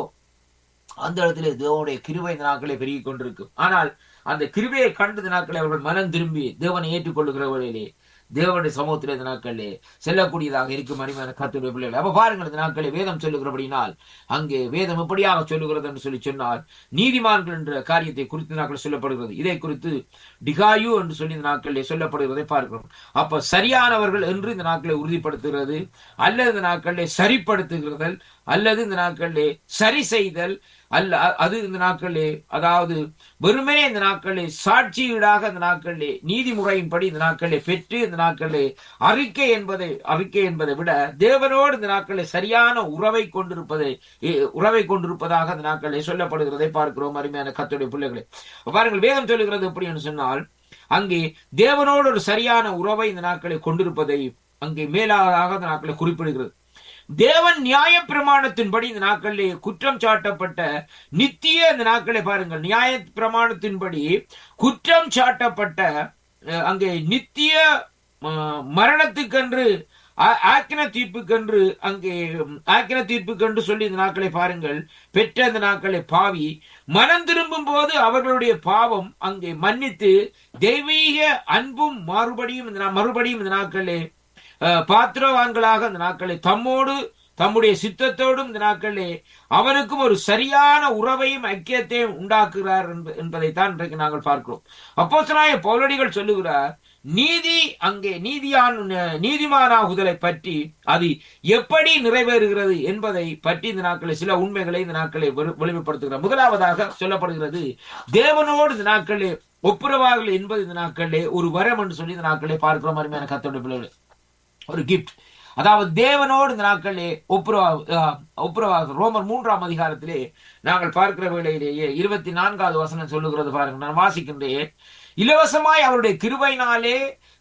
அந்த இடத்திலே தேவனுடைய கிருபை இந்த நாட்களே பெருகிக் கொண்டிருக்கும் ஆனால் அந்த கிருபையை கண்டு இந்த நாட்களை அவர்கள் மனம் திரும்பி தேவனை ஏற்றுக்கொள்ளுகிற வழியிலே தேவனுடைய சமூகத்திலே இந்த நாட்களிலே செல்லக்கூடியதாக இருக்கும் அருமையான கத்துடைய பிள்ளைகள் அப்ப பாருங்கள் இந்த நாட்களை வேதம் சொல்லுகிறபடினால் அங்கே வேதம் எப்படியாக சொல்லுகிறது என்று சொல்லி சொன்னால் நீதிமான்கள் என்ற காரியத்தை குறித்து நாட்கள் சொல்லப்படுகிறது இதை குறித்து டிகாயு என்று சொல்லி இந்த நாட்களிலே சொல்லப்படுகிறதை பார்க்கிறோம் அப்ப சரியானவர்கள் என்று இந்த நாட்களை உறுதிப்படுத்துகிறது அல்லது இந்த நாட்களிலே சரிப்படுத்துகிறதல் அல்லது இந்த நாட்களிலே சரி செய்தல் அல்ல அ- அது இந்த நாட்களிலே அதாவது வெறுமனே இந்த நாட்களிலே சாட்சியீடாக இந்த நாட்களிலே நீதிமுறையின்படி இந்த நாட்களிலே பெற்று இந்த நாட்களிலே அறிக்கை என்பதை அறிக்கை என்பதை விட தேவனோடு இந்த நாட்களிலே சரியான உறவை கொண்டிருப்பதை எ- உறவை கொண்டிருப்பதாக இந்த நாட்களிலே சொல்லப்படுகிறதை பார்க்கிறோம் அருமையான கத்துடைய பிள்ளைகளே பாருங்கள் வேதம் சொல்லுகிறது எப்படி என்று சொன்னால் அங்கே தேவனோடு ஒரு சரியான உறவை இந்த நாட்களை கொண்டிருப்பதை அங்கே மேலாக இந்த நாட்களை குறிப்பிடுகிறது தேவன் நியாய பிரமாணத்தின்படி இந்த நாட்களிலே குற்றம் சாட்டப்பட்ட நித்திய இந்த நாட்களை பாருங்கள் நியாய பிரமாணத்தின்படி குற்றம் சாட்டப்பட்ட அஹ், அங்கே நித்திய அஹ், மரணத்துக்கென்று ஆ- ஆக்கின தீர்ப்புக்கென்று அங்கே ம், ஆக்கின தீர்ப்புக்கென்று சொல்லி இந்த நாட்களை பாருங்கள் பெற்ற இந்த நாட்களை பாவி மனம் திரும்பும் போது அவர்களுடைய பாவம் அங்கே மன்னித்து தெய்வீக அன்பும் மறுபடியும் இந்த நா- மறுபடியும் இந்த நாட்களே அஹ், பாத்திரவான்களாக இந்த நாட்களை தம்மோடு தம்முடைய சித்தத்தோடும் இந்த நாட்களே அவனுக்கும் ஒரு சரியான உறவையும் ஐக்கியத்தையும் உண்டாக்குகிறார் என்ப- என்பதைத்தான் இன்றைக்கு நாங்கள் பார்க்கிறோம் அப்போ பௌலடிகள் சொல்லுகிறார் நீதி அங்கே நீதியான் நீதிமானாகுதலை பற்றி அது எப்படி நிறைவேறுகிறது என்பதை பற்றி இந்த நாட்களை சில உண்மைகளை இந்த நாட்களை வெளி- வெளிப்படுத்துகிறார் முதலாவதாக சொல்லப்படுகிறது தேவனோடு இந்த நாட்களே ஒப்புரவாகல் என்பது இந்த நாட்களே ஒரு வரம் என்று சொல்லி இந்த நாட்களே பார்க்கிறோம் அருமையான கத்தோட பிள்ளைகள் ஒரு கிஃப்ட் அதாவது தேவனோடு இந்த நாட்களிலே ஒப்புரவா அஹ், ஒப்புரவாக ரோமர் மூன்றாம் அதிகாரத்திலே நாங்கள் பார்க்கிற வேளையிலேயே இருபத்தி நான்காவது வசனம் சொல்லுகிறது பாருங்க நான் வாசிக்கின்றேன் இலவசமாய் அவருடைய கிருபையினாலே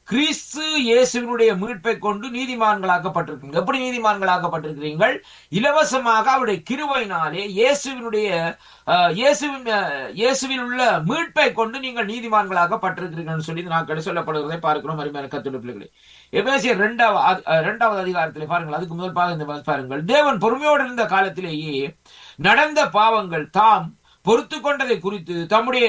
கிறிஸ்து இயேசுவினுடைய மீட்பை கொண்டு நீதிமான்களாக்கப்பட்டிருக்கீங்க எப்படி நீதிமான்களாக்கப்பட்டிருக்கிறீர்கள் இலவசமாக அவருடைய கிருபையினாலே இயேசுவினுடைய அஹ், இயேசுவின் அஹ், இயேசுவில் உள்ள மீட்பை கொண்டு நீங்கள் நீதிமான்களாக்கப்பட்டிருக்கிறீர்கள் சொல்லி நாட்கள் சொல்லப்படுவதை பார்க்கிறோம் அருமையான கத்துடைய பிள்ளைகளே எபேசியர் இரண்டாவது இரண்டாவது அதிகாரத்திலே பாருங்கள் அதுக்கு முதல் பாகம் இந்த பாருங்கள் தேவன் பொறுமையோடு இருந்த காலத்திலேயே நடந்த பாவங்கள் தாம் பொறுத்து கொண்டதை குறித்து தம்முடைய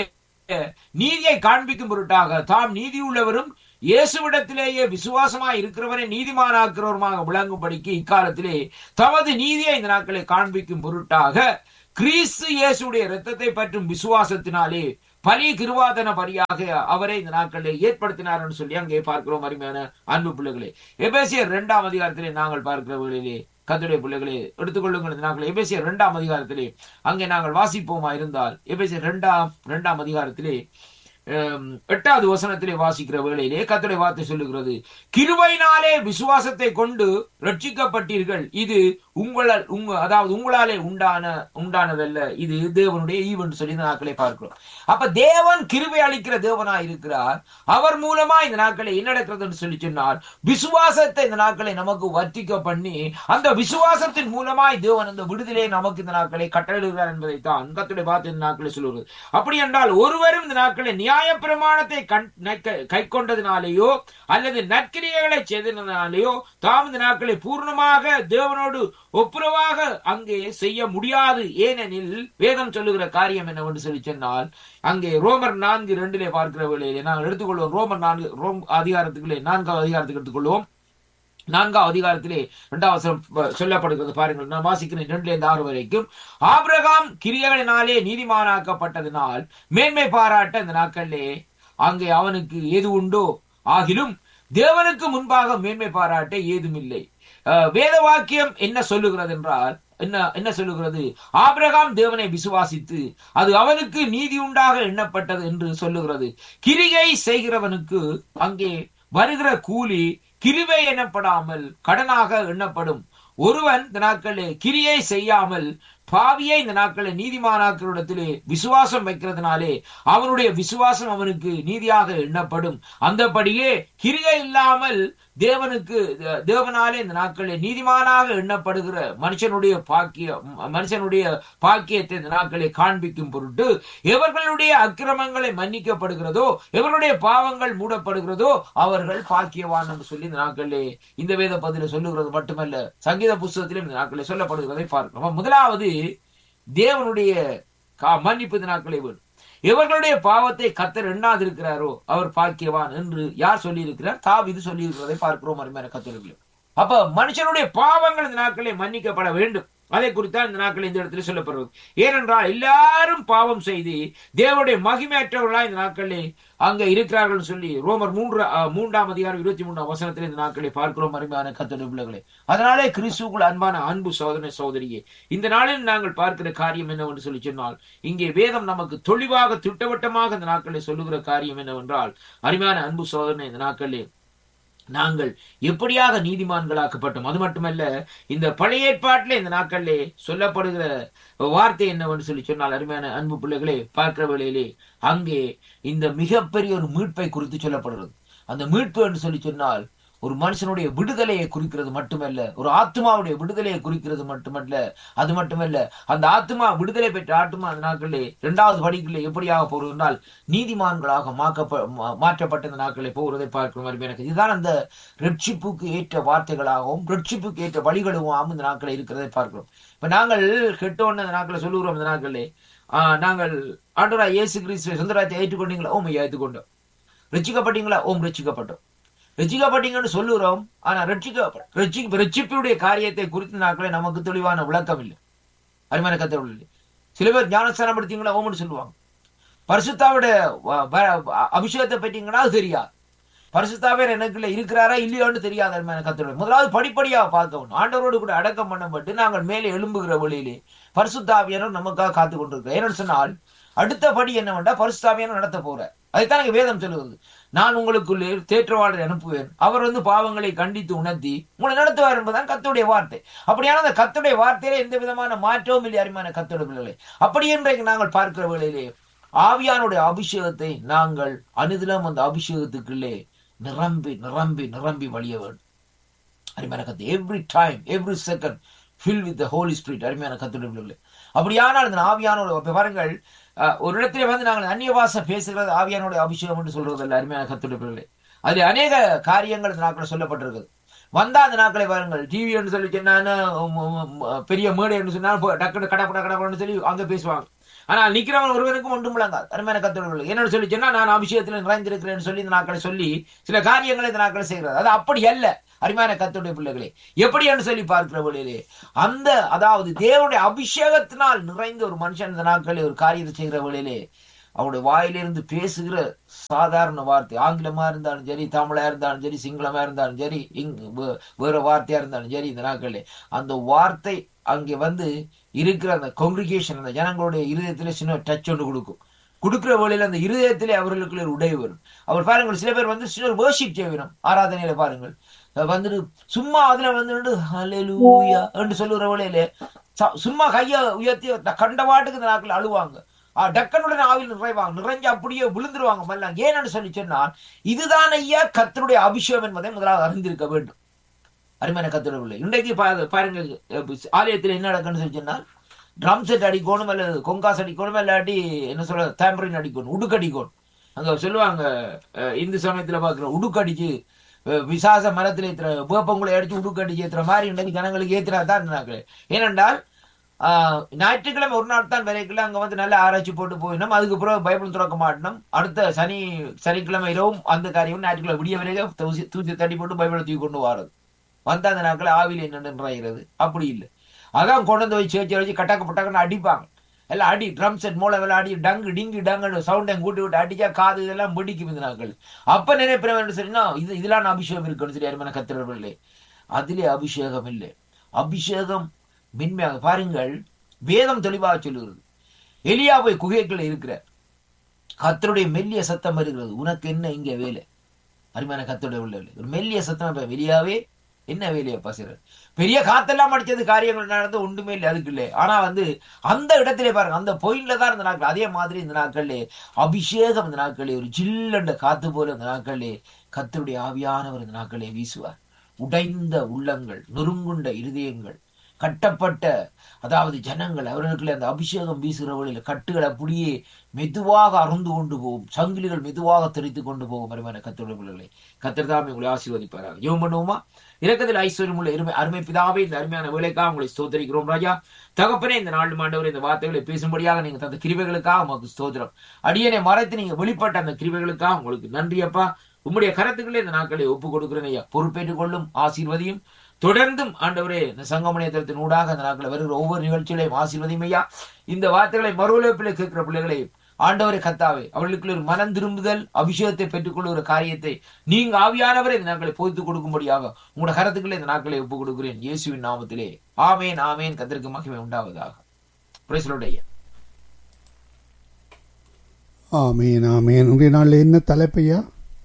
நீதியை காண்பிக்கும் பொருட்டாக தாம் நீதி உள்ளவரும் இயேசுவிடத்திலேயே விசுவாசமாய் இருக்கிறவரை நீதிமானாக்கிறவருமாக விளங்கும்படிக்கு இக்காலத்திலே தமது நீதியை இந்த நாட்களை காண்பிக்கும் பொருட்டாக கிறிஸ்து இயேசுடைய இரத்தத்தை பற்றும் விசுவாசத்தினாலே பலி கிருவாதன பரியாக அவரை இந்த நாட்களில் ஏற்படுத்தினார் என்று சொல்லி அங்கே பார்க்கிறோம் அருமையான அன்பு பிள்ளைகளே எபேசியர் இரண்டாம் அதிகாரத்திலே நாங்கள் பார்க்கிற வேளையிலே கத்துடைய பிள்ளைகளே எடுத்துக்கொள்ளுங்கள் இந்த நாட்கள் எபேசியர் இரண்டாம் அதிகாரத்திலே அங்கே நாங்கள் வாசிப்போமா இருந்தால் எபேசியர் இரண்டாம் இரண்டாம் அதிகாரத்திலே ஹம், எட்டாவது வசனத்திலே வாசிக்கிற வேளையிலே கத்துடைய வார்த்தை சொல்லுகிறது கிருபையினாலே விசுவாசத்தை கொண்டு ரட்சிக்கப்பட்டீர்கள் இது உங்களால் உங்க அதாவது உங்களாலே உண்டான உண்டானதல்ல இது தேவனுடைய ஈவென்ட் சொல்லி இந்த நாட்களை பார்க்கிறோம் அப்ப தேவன் கிருபை அளிக்கிற தேவனாய் இருக்கிறார் அவர் மூலமா இந்த நாட்களை என்ன நடக்கிறதுன்னு சொல்லி சொன்னால் விசுவாசத்தை இந்த நாட்களை நமக்கு வர்த்திக்க பண்ணி அந்த விசுவாசத்தின் மூலமாய் தேவன் அந்த விடுதலை நமக்கு இந்த நாட்களை கட்டளிடுகிறார் என்பதை தான் கத்துடைய வார்த்தை இந்த நாட்களை சொல்லுவது அப்படி என்றால் ஒருவரும் இந்த நாட்களை நியாய பிரமாணத்தை கை கொண்டதினாலேயோ அல்லது நற்கிரியைகளை செய்ததினாலேயோ தாம் இந்த நாட்களை பூர்ணமாக தேவனோடு ஒப்புரவாக அங்கே செய்ய முடியாது ஏனெனில் வேதம் சொல்லுகிற காரியம் என்னவென்று சொல்லி சொன்னால் அங்கே ரோமர் நான்கு இரண்டிலே பார்க்கிற வேளையிலே நாங்கள் எடுத்துக்கொள்வோம் ரோமர் நான்கு ரோம் அதிகாரத்துக்குள்ளே நான்காவது அதிகாரத்துக்கு எடுத்துக்கொள்வோம் நான்காம் அதிகாரத்திலே இரண்டாம் வசனம் சொல்லப்படுகிறது பாருங்கள் நான் வாசிக்கிறேன் இரண்டுல இருந்து ஆறு வரைக்கும் ஆபிரகாம் கிரியைகளினாலே நீதிமானாக்கப்பட்டதினால் மேன்மை பாராட்ட இந்த நாட்களிலே அங்கே அவனுக்கு எது உண்டோ ஆகிலும் தேவனுக்கு முன்பாக மேன்மை பாராட்ட ஏதுமில்லை வேத வாக்கியம் என்ன சொல்லுகிறது என்றால் என்ன என்ன சொல்லுகிறது ஆபிரகாம் தேவனை விசுவாசித்து அது அவனுக்கு நீதி உண்டாக எண்ணப்பட்டது என்று சொல்லுகிறது கிரிகை செய்கிறவனுக்கு அங்கே வருகிற கூலி கிருவை எனப்படாமல் கடனாக எண்ணப்படும் ஒருவன் இந்த நாட்களே கிரியை செய்யாமல் பாவியை இந்த நாட்களை நீதிமானாக்களிடத்திலே விசுவாசம் வைக்கிறதுனாலே அவனுடைய விசுவாசம் அவனுக்கு நீதியாக எண்ணப்படும் அந்தபடியே கிரிகை இல்லாமல் தேவனுக்கு தேவனாலே இந்த நாட்களில் நீதிமானாக எண்ணப்படுகிற மனுஷனுடைய பாக்கிய மனுஷனுடைய பாக்கியத்தை இந்த நாட்களை காண்பிக்கும் பொருட்டு எவர்களுடைய அக்கிரமங்களை மன்னிக்கப்படுகிறதோ எவர்களுடைய பாவங்கள் மூடப்படுகிறதோ அவர்கள் பாக்கியவான் என்று சொல்லி இந்த நாட்களிலே இந்த வேத பதில சொல்லுகிறது மட்டுமல்ல சங்கீத புஸ்தகத்திலும் இந்த நாட்களில் சொல்லப்படுகிறதை பார்க்கிறோம் முதலாவது தேவனுடைய மன்னிப்பு இந்த நாட்களை வேணும் எவர்களுடைய பாவத்தை கத்தர் எண்ணாதிருக்கிறாரோ அவர் பாக்கியவான் என்று யார் சொல்லி இருக்கிறார் தாவிது சொல்லி இருக்கிறதை பார்க்கிறோம் அருமையான கத்தர்கள் அப்ப மனுஷனுடைய பாவங்கள் இந்த நாட்களே மன்னிக்கப்பட வேண்டும் அதை குறித்தான் இந்த நாட்கள் இந்த இடத்துல சொல்லப்படுவது ஏனென்றால் எல்லாரும் பாவம் செய்து தேவனுடைய மகிமையற்றவர்களா இந்த நாட்களிலே அங்க இருக்கிறார்கள் சொல்லி ரோமர் மூன்று மூன்றாம் அதிகாரம் இருபத்தி மூன்றாம் வசனத்தில் இந்த நாட்களை பார்க்கிறோம் அருமையான கத்தோட பிள்ளைகளே அதனாலே கிறிஸ்துக்குள் அன்பான அன்பு சோதனை சோதரியே இந்த நாளில் நாங்கள் பார்க்கிற காரியம் என்னவென்று சொல்லி சொன்னால் இங்கே வேதம் நமக்கு தெளிவாக திட்டவட்டமாக இந்த நாட்களை சொல்லுகிற காரியம் என்னவென்றால் அருமையான அன்பு சோதனை இந்த நாட்களிலே நாங்கள் எப்படியாக நீதிமான்களாக்கப்பட்டோம் அது மட்டுமல்ல இந்த பழைய ஏற்பாட்டில் இந்த நாட்களிலே சொல்லப்படுகிற வார்த்தை என்னவென்று சொல்லி சொன்னால் அருமையான அன்பு பிள்ளைகளே பார்க்கிற வேளையிலே அங்கே இந்த மிகப்பெரிய ஒரு மீட்பை குறித்து சொல்லப்படுகிறது அந்த மீட்பு என்று சொல்லி சொன்னால் ஒரு மனுஷனுடைய விடுதலையை குறிக்கிறது மட்டுமல்ல ஒரு ஆத்மாவுடைய விடுதலையை குறிக்கிறது மட்டுமல்ல அது மட்டுமல்ல அந்த ஆத்மா விடுதலை பெற்ற ஆத்மா அந்த நாட்களிலே இரண்டாவது படிகளில் எப்படியாக போகிறதுனால் நீதிமான்களாக மாக்கப்ப மாற்றப்பட்ட இந்த நாட்களை போகிறதை பார்க்கும் மாதிரி எனக்கு இதுதான் அந்த ரட்சிப்புக்கு ஏற்ற வார்த்தைகளாகவும் ரட்சிப்புக்கு ஏற்ற வழிகளும் இந்த நாட்களை இருக்கிறதை பார்க்கிறோம் இப்ப நாங்கள் கெட்டோன்னு அந்த நாட்களை சொல்லுகிறோம் இந்த நாட்களே ஆஹ் நாங்கள் ஆண்டவரா இயேசு கிறிஸ்துவ சுந்தராத்தை ஏற்றுக்கொண்டீங்களா ஓம் ஐயா ஏற்றுக்கொண்டோம் ரட்சிக்கப்பட்டீங்களா ஓம் ரட்சிக்கப்பட்டோம் ரட்சிக்கப்பட்டீங்கன்னு சொல்லுகிறோம் ஆனா ரட்சிக்க ரட்சி ரட்சிப்பினுடைய காரியத்தை குறித்து நாட்களே நமக்கு தெளிவான விளக்கம் இல்லை அருமையான கத்தை இல்லை சில பேர் ஞானஸ்தானம் படுத்தீங்களா ஓம்னு சொல்லுவாங்க பரிசுத்தாவுடைய அபிஷேகத்தை பற்றீங்கன்னா அது தெரியாது பரிசுத்தாவே எனக்குள்ள இருக்கிறாரா இல்லையோன்னு தெரியாது அருமையான கத்தோட முதலாவது படிப்படியா பார்க்கணும் ஆண்டவரோடு கூட அடக்கம் பண்ணப்பட்டு நாங்கள் மேலே எழும்புகிற வழியிலே பரிசுத்தாவியனும் நமக்காக காத்து கொண்டிருக்கிறோம் ஏன்னு சொன்னால் அடுத்த படி என்னவென்றா பரிசுத்தாவியனும் நடத்த போற அதைத்தான் எனக்கு வேதம் சொல்லுவது நான் உங்களுக்குள்ளே தேற்றவாளரை அனுப்புவேன் அவர் வந்து பாவங்களை கண்டித்து உணர்த்தி உங்களை நடத்துவார் என்பதுதான் கத்துடைய வார்த்தை அப்படியான அந்த கத்துடைய வார்த்தையில எந்த விதமான மாற்றமும் இல்லை அருமையான கத்தோட பிள்ளைகளை அப்படி இன்றைக்கு நாங்கள் பார்க்கிற வேளையிலே ஆவியானுடைய அபிஷேகத்தை நாங்கள் அனுதினம் அந்த அபிஷேகத்துக்குள்ளே நிரம்பி நிரம்பி நிரம்பி வழிய வேண்டும் அருமையான கத்து every time every second fill with the Holy Spirit அருமையான கத்துடைய அப்படியானால் இந்த ஆவியானோட இப்ப பாருங்கள் அஹ், ஒரு இடத்துல வந்து நாங்கள் அந்நிய பாஷை பேசுகிறது ஆவியானோட அபிஷேகம் என்று சொல்றது இல்லை அருமையான கத்துடைய பிள்ளைகளே அது அநேக காரியங்கள் இந்த நாட்கள் சொல்லப்பட்டிருக்குது வந்தா அந்த நாட்களை பாருங்கள் டிவி என்று சொல்லி சொன்னா பெரிய மேடை என்று சொன்னா போ- டக்குனு கடப்பட கடப்படன்னு சொல்லி அங்க பேசுவாங்க ஆனால் நிக்கிறவன் ஒருவனுக்கும் ஒன்றும் முழங்காது அருமையான கத்துடைய என்னன்னு சொல்லி சொன்னா நான் அபிஷேகத்தில் நிறைந்திருக்கிறேன்னு சொல்லி இந்த நாட்களை சொல்லி சில காரியங்களை இந்த நாட்களை செய்கிறது அது அப்படி அல்ல அருமையான கத்துடைய பிள்ளைகளே எப்படி என்று சொல்லி பார்க்கிற வழியிலே அந்த அதாவது தேவனுடைய அபிஷேகத்தினால் நிறைந்த ஒரு மனுஷன் இந்த நாட்களில் ஒரு காரியத்தை செய்கிற வழியிலே அவனுடைய வாயிலிருந்து பேசுகிற சாதாரண வார்த்தை ஆங்கிலமா இருந்தாலும் சரி தமிழா இருந்தாலும் சரி சிங்களமா இருந்தாலும் சரி இங் வே- வேற வார்த்தையா இருந்தாலும் சரி இந்த நாட்களில் அந்த வார்த்தை அங்கே வந்து இருக்கிற அந்த கொங்கிரிகேஷன் அந்த ஜனங்களுடைய இருதயத்திலே சின்ன டச் ஒன்று கொடுக்கும் கொடுக்கிற வேளையில அந்த இருதயத்திலே அவர்களுக்குள்ள ஒரு உடைவு வரும் அவர் பாருங்கள் சில பேர் வந்து சில வேர்ஷிப் செய்யணும் ஆராதனையில பாருங்கள் அஹ் வந்துட்டு சும்மா அதுல வந்துட்டு ஹalleluya என்று சொல்லுகிற வேளையிலே ச- சும்மா கைய உயர்த்தி கண்ட பாட்டுக்கு இந்த நாட்கள் அழுவாங்க ஆ, டக்கனுடன் ஆவில் நிறைவாங்க நிறைஞ்சு அப்படியே விழுந்துருவாங்க மல்லாம் ஏன்னு சொல்லி சொன்னால் இதுதான் ஐயா கர்த்தருடைய அபிஷேகம் என்பதை முதலாவது அறிந்திருக்க வேண்டும் அருமையான கத்துடவில்லை இன்றைக்கு பா- பாருங்க அஹ் ஆலயத்தில் என்ன நடக்குன்னு சொல்லி சொன்னால் ட்ரம் செட் அடிக்கணும் அல்லது கொங்காஸ் அடிக்கணும் இல்லாட்டி என்ன சொல்ற தாம்பரின் அடிக்கணும் உடுக்கு அடிக்கணும் அங்க சொல்லுவாங்க அஹ் இந்து சமயத்துல பாக்குற உடுக்கு அடிச்சு அஹ் விசாச மரத்துல ஏத்துற வேப்பங்குளை அடிச்சு உடுக்கு அடிச்சு ஏத்துற மாதிரி இன்றைக்கு ஜனங்களுக்கு ஏத்துறாதான் இருந்தாங்களே ஏனென்றால் ஆஹ் ஞாயிற்றுக்கிழமை ஒரு நாள் தான் வரைக்குள்ள அங்க வந்து நல்ல ஆராய்ச்சி போட்டு போயிடணும் அதுக்கு பிறகு பைபிள் திறக்க மாட்டணும் அடுத்த சனி சனிக்கிழமை இரவும் அந்த காரியம் ஞாயிற்றுக்கிழமை விடிய வரைக்கும் தூசி தூசி தட்டி போட்டு பைபிளை தூக்கி கொண்டு வாரது வந்த அந்த நாட்கள் ஆவியில் என்னன்றாகிறது அப்படி இல்லை அதான் கொண்டு வந்து வச்சு வச்சு வச்சு கட்டாக்க பட்டாக்கன்னு அடிப்பாங்க எல்லாம் அடி ட்ரம் செட் மூளை வேலை அடி டங்கு டிங்கு டங்குன்னு சவுண்டை கூட்டி விட்டு அடிச்சா காது இதெல்லாம் பிடிக்கும் இந்த நாட்கள் அப்ப நினைப்பிறவன் சரினா இது இதெல்லாம் அபிஷேகம் இருக்குன்னு சொல்லி அருமையான கத்திரவில்லை அதிலே அபிஷேகம் இல்லை அபிஷேகம் மென்மையாக பாருங்கள் வேதம் தெளிவாக சொல்லுகிறது எலியா போய் குகைக்குள்ள இருக்கிற கத்தருடைய மெல்லிய சத்தம் வருகிறது உனக்கு என்ன இங்க வேலை அருமையான கத்தருடைய உள்ள ஒரு மெல்லிய சத்தம் இப்ப வெளியாவே என்ன வேலையை பசுறது பெரிய காத்தெல்லாம் அடிச்சது காரியங்கள் நடந்து ஒன்றுமே இல்லை அதுக்கு இல்லை ஆனா வந்து அந்த இடத்திலே பாருங்க அந்த பொயின்ல தான் இந்த நாட்கள் அதே மாதிரி இந்த நாட்கள்லே அபிஷேகம் இந்த நாட்களே ஒரு ஜில்லண்ட காத்து போல இந்த நாட்களே கத்தருடைய ஆவியானவர் இந்த நாட்களே வீசுவார் உடைந்த உள்ளங்கள் நொறுங்குண்ட இருதயங்கள் கட்டப்பட்ட அதாவது ஜனங்கள் அவர்களுக்குள்ள அந்த அபிஷேகம் வீசுகிற வழியில கட்டுகள் அப்படியே மெதுவாக அருந்து கொண்டு போகும் சங்கிலிகள் மெதுவாக தெரித்து கொண்டு போகும் அருமையான கத்தருடைய பிள்ளைகளை கத்தர் தான் உங்களை ஆசீர்வதிப்பாராக ஜெபம் பண்ணுவோமா இரக்கத்தில் ஐஸ்வர்யம் உள்ள அருமை அருமை பிதாவே இந்த அருமையான வேலைக்காக உங்களை ஸ்தோத்தரிக்கிறோம் ராஜா தகப்பனே இந்த நாள் மாண்டவர் இந்த வார்த்தைகளை பேசும்படியாக நீங்க தந்த கிருபைகளுக்காக உங்களுக்கு ஸ்தோத்திரம் அடியனை மறைத்து நீங்க வெளிப்பட்ட அந்த கிருபைகளுக்காக உங்களுக்கு நன்றி அப்பா உம்முடைய கரத்துக்களே இந்த நாட்களை ஒப்பு கொடுக்கிறேன் ஐயா பொறுப்பேற்றுக் கொள்ளும் ஆசீர்வதியும் தொடர்ந்தும் ஆண்டவரே இந்த சங்கமணியத்தின் ஊடாக அந்த நாட்களை வருகிற ஒவ்வொரு நிகழ்ச்சிகளையும் ஆசீர்வதியும் ஐயா இந்த வார்த்தைகளை மறுவலைப்பில் கேட்கிற பிள்ளைகளையும் ஆண்டவரை கத்தாவே அவர்களுக்கு ஒரு மனம் திரும்புதல் அபிஷேகத்தை பெற்றுக்கொள்கிற காரியத்தை நீங்க ஆவியானவரை இந்த நாட்களை பொய்த்து கொடுக்கும்படியாக உங்களோட கரத்துக்களை இந்த நாட்களை ஒப்புக் கொடுக்கிறேன் இயேசுவின் நாமத்திலே ஆமேன் ஆமேன் கத்திற்கு மகிமை உண்டாவதாக பிரைசலோடைய ஆமேன் ஆமேன் உடைய நாளில் என்ன தலைப்பையா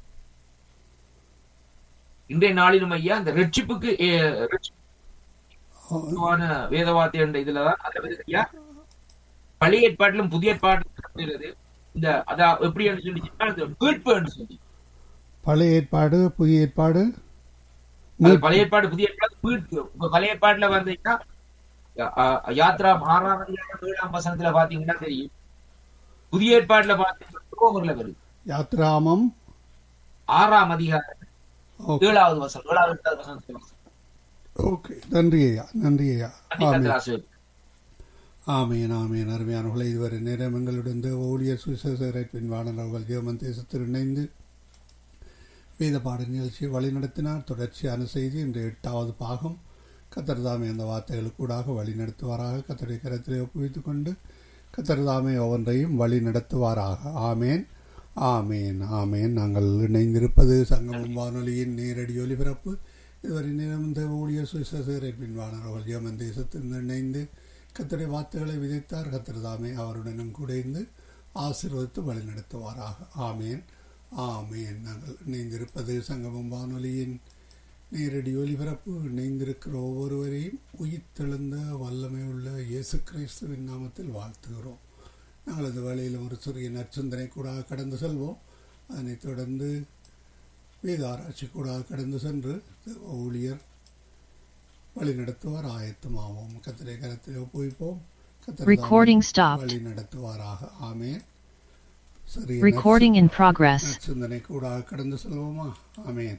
இன்றைய நாளிலும் ஐயா இந்த ரட்சிப்புக்கு அஹ், ரட்சிப்புக்கான வேத வார்த்தை என்ற இதுலதான் அதாவது ஐயா பழைய ஏற்பாட்டிலும் புதிய ஏற்பாட்டிலும் இருக்கிறது. இந்த அதான் எப்படி என்று சொல்லி சொன்னா, இந்த மீட்பு என்று சொல்லி பழைய ஏற்பாடு புதிய ஏற்பாடு அது பழைய ஏற்பாடு புதிய ஏற்பாடு மீட்பு இப்ப பழைய ஏற்பாட்டுல வந்தீங்கன்னா அஹ், யாத்ரா ஆறாம் அதிகாரம் ஏழாம் வசனத்துல பாத்தீங்கன்னா தெரியும் புதிய ஏற்பாட்டுல பாத்தீங்கன்னா ரோமர்ல வருது யாத்ராமம் ஆறாம் அதிகாரம் ஓகே ஏழாவது வசனம் ஏழாவது எட்டாவது வசனத்துல வாசிக்கிறோம். ஓகே நன்றி ஐயா நன்றி ஐயா அன்னைக்கு ஆமேன் அந்த ஆசீர்வாதம். ஆமேன் ஆமேன் அருமையானவர்களை இதுவரை நேரம் எங்களுடன் தேவ ஊழியர் சுவிசேஷகரை பின் வானவர்கள் ஜெவமன் தேசத்தில் இணைந்து வேத பாட நிகழ்ச்சியை வழிநடத்தினார் தொடர்ச்சியான செய்தி இன்று எட்டாவது பாகம் கத்தர்தாமே அந்த வார்த்தைகளுக்கூடாக வழி நடத்துவாராக கத்தருடைய கரத்திலே ஒப்புவித்துக் கொண்டு கத்தர்தாமே ஒவ்வொன்றையும் வழி நடத்துவாராக ஆமேன் ஆமேன் ஆமேன் நாங்கள் இணைந்திருப்பது சங்கமம் வானொலியின் நேரடி ஒலிபரப்பு இதுவரை நேரம் இந்த ஊழியர் சுவிசேஷகரை பின் வானவர்கள் ஜெவமன் தேசத்தில் இணைந்து கத்தருடைய வார்த்தைகளை விதைத்தார் கத்தர் தாமே அவருடனும் கூட இருந்து ஆசீர்வதித்து வழிநடத்துவாராக ஆமேன் ஆமேன் நாங்கள் இணைந்திருப்பது சங்கமம் வானொலியின் நேரடி ஒலிபரப்பு இணைந்திருக்கிற ஒவ்வொருவரையும் உயிர்த்தெழுந்த வல்லமை உள்ள இயேசு கிறிஸ்துவின் நாமத்தில் வாழ்த்துகிறோம் நாங்கள் இந்த வேளையில் ஒரு சிறிய நற்சிந்தனை கூட கடந்து செல்வோம் அதனைத் தொடர்ந்து வேதாராய்ச்சி கூட கடந்து சென்று ஊழியர் வழி நடத்துவார் ஆயத்தமாவோம் கத்திரை கரத்தில் ஒப்புவிப்போம் Recording stopped. வழி நடத்துவாராக ஆமேன் சரி Recording in progress. சிந்தனை கூட கடந்து செல்வோமா ஆமேன்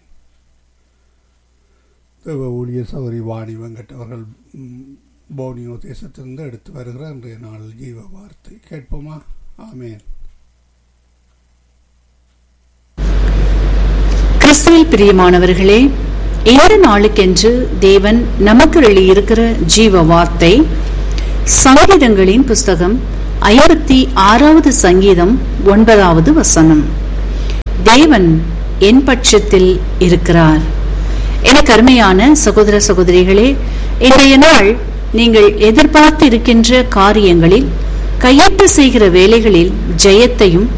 தேவ ஊழியர் சௌரி வாணி வெங்கட் அவர்கள் ம், போனியோ தேசத்திலிருந்து எடுத்து வருகிற இன்றைய நாள் ஜீவ வார்த்தை கேட்போமா ஆமேன் கிறிஸ்துவில் பிரியமானவர்களே இந்த நாளுக்கென்று தேவன் நமக்கு எழுதியிருக்கிற ஜீவ வார்த்தை சங்கீதங்களின் புஸ்தகம் ஐம்பத்தி ஆறாவது சங்கீதம் ஒன்பதாவது வசனம் தேவன் என் பட்சத்தில் இருக்கிறார் எனக்கு அருமையான சகோதர சகோதரிகளே இன்றைய நாள் நீங்கள் எதிர்பார்த்து இருக்கின்ற காரியங்களில் கையெட்டு செய்கிற வேலைகளில் ஜெயத்தையும்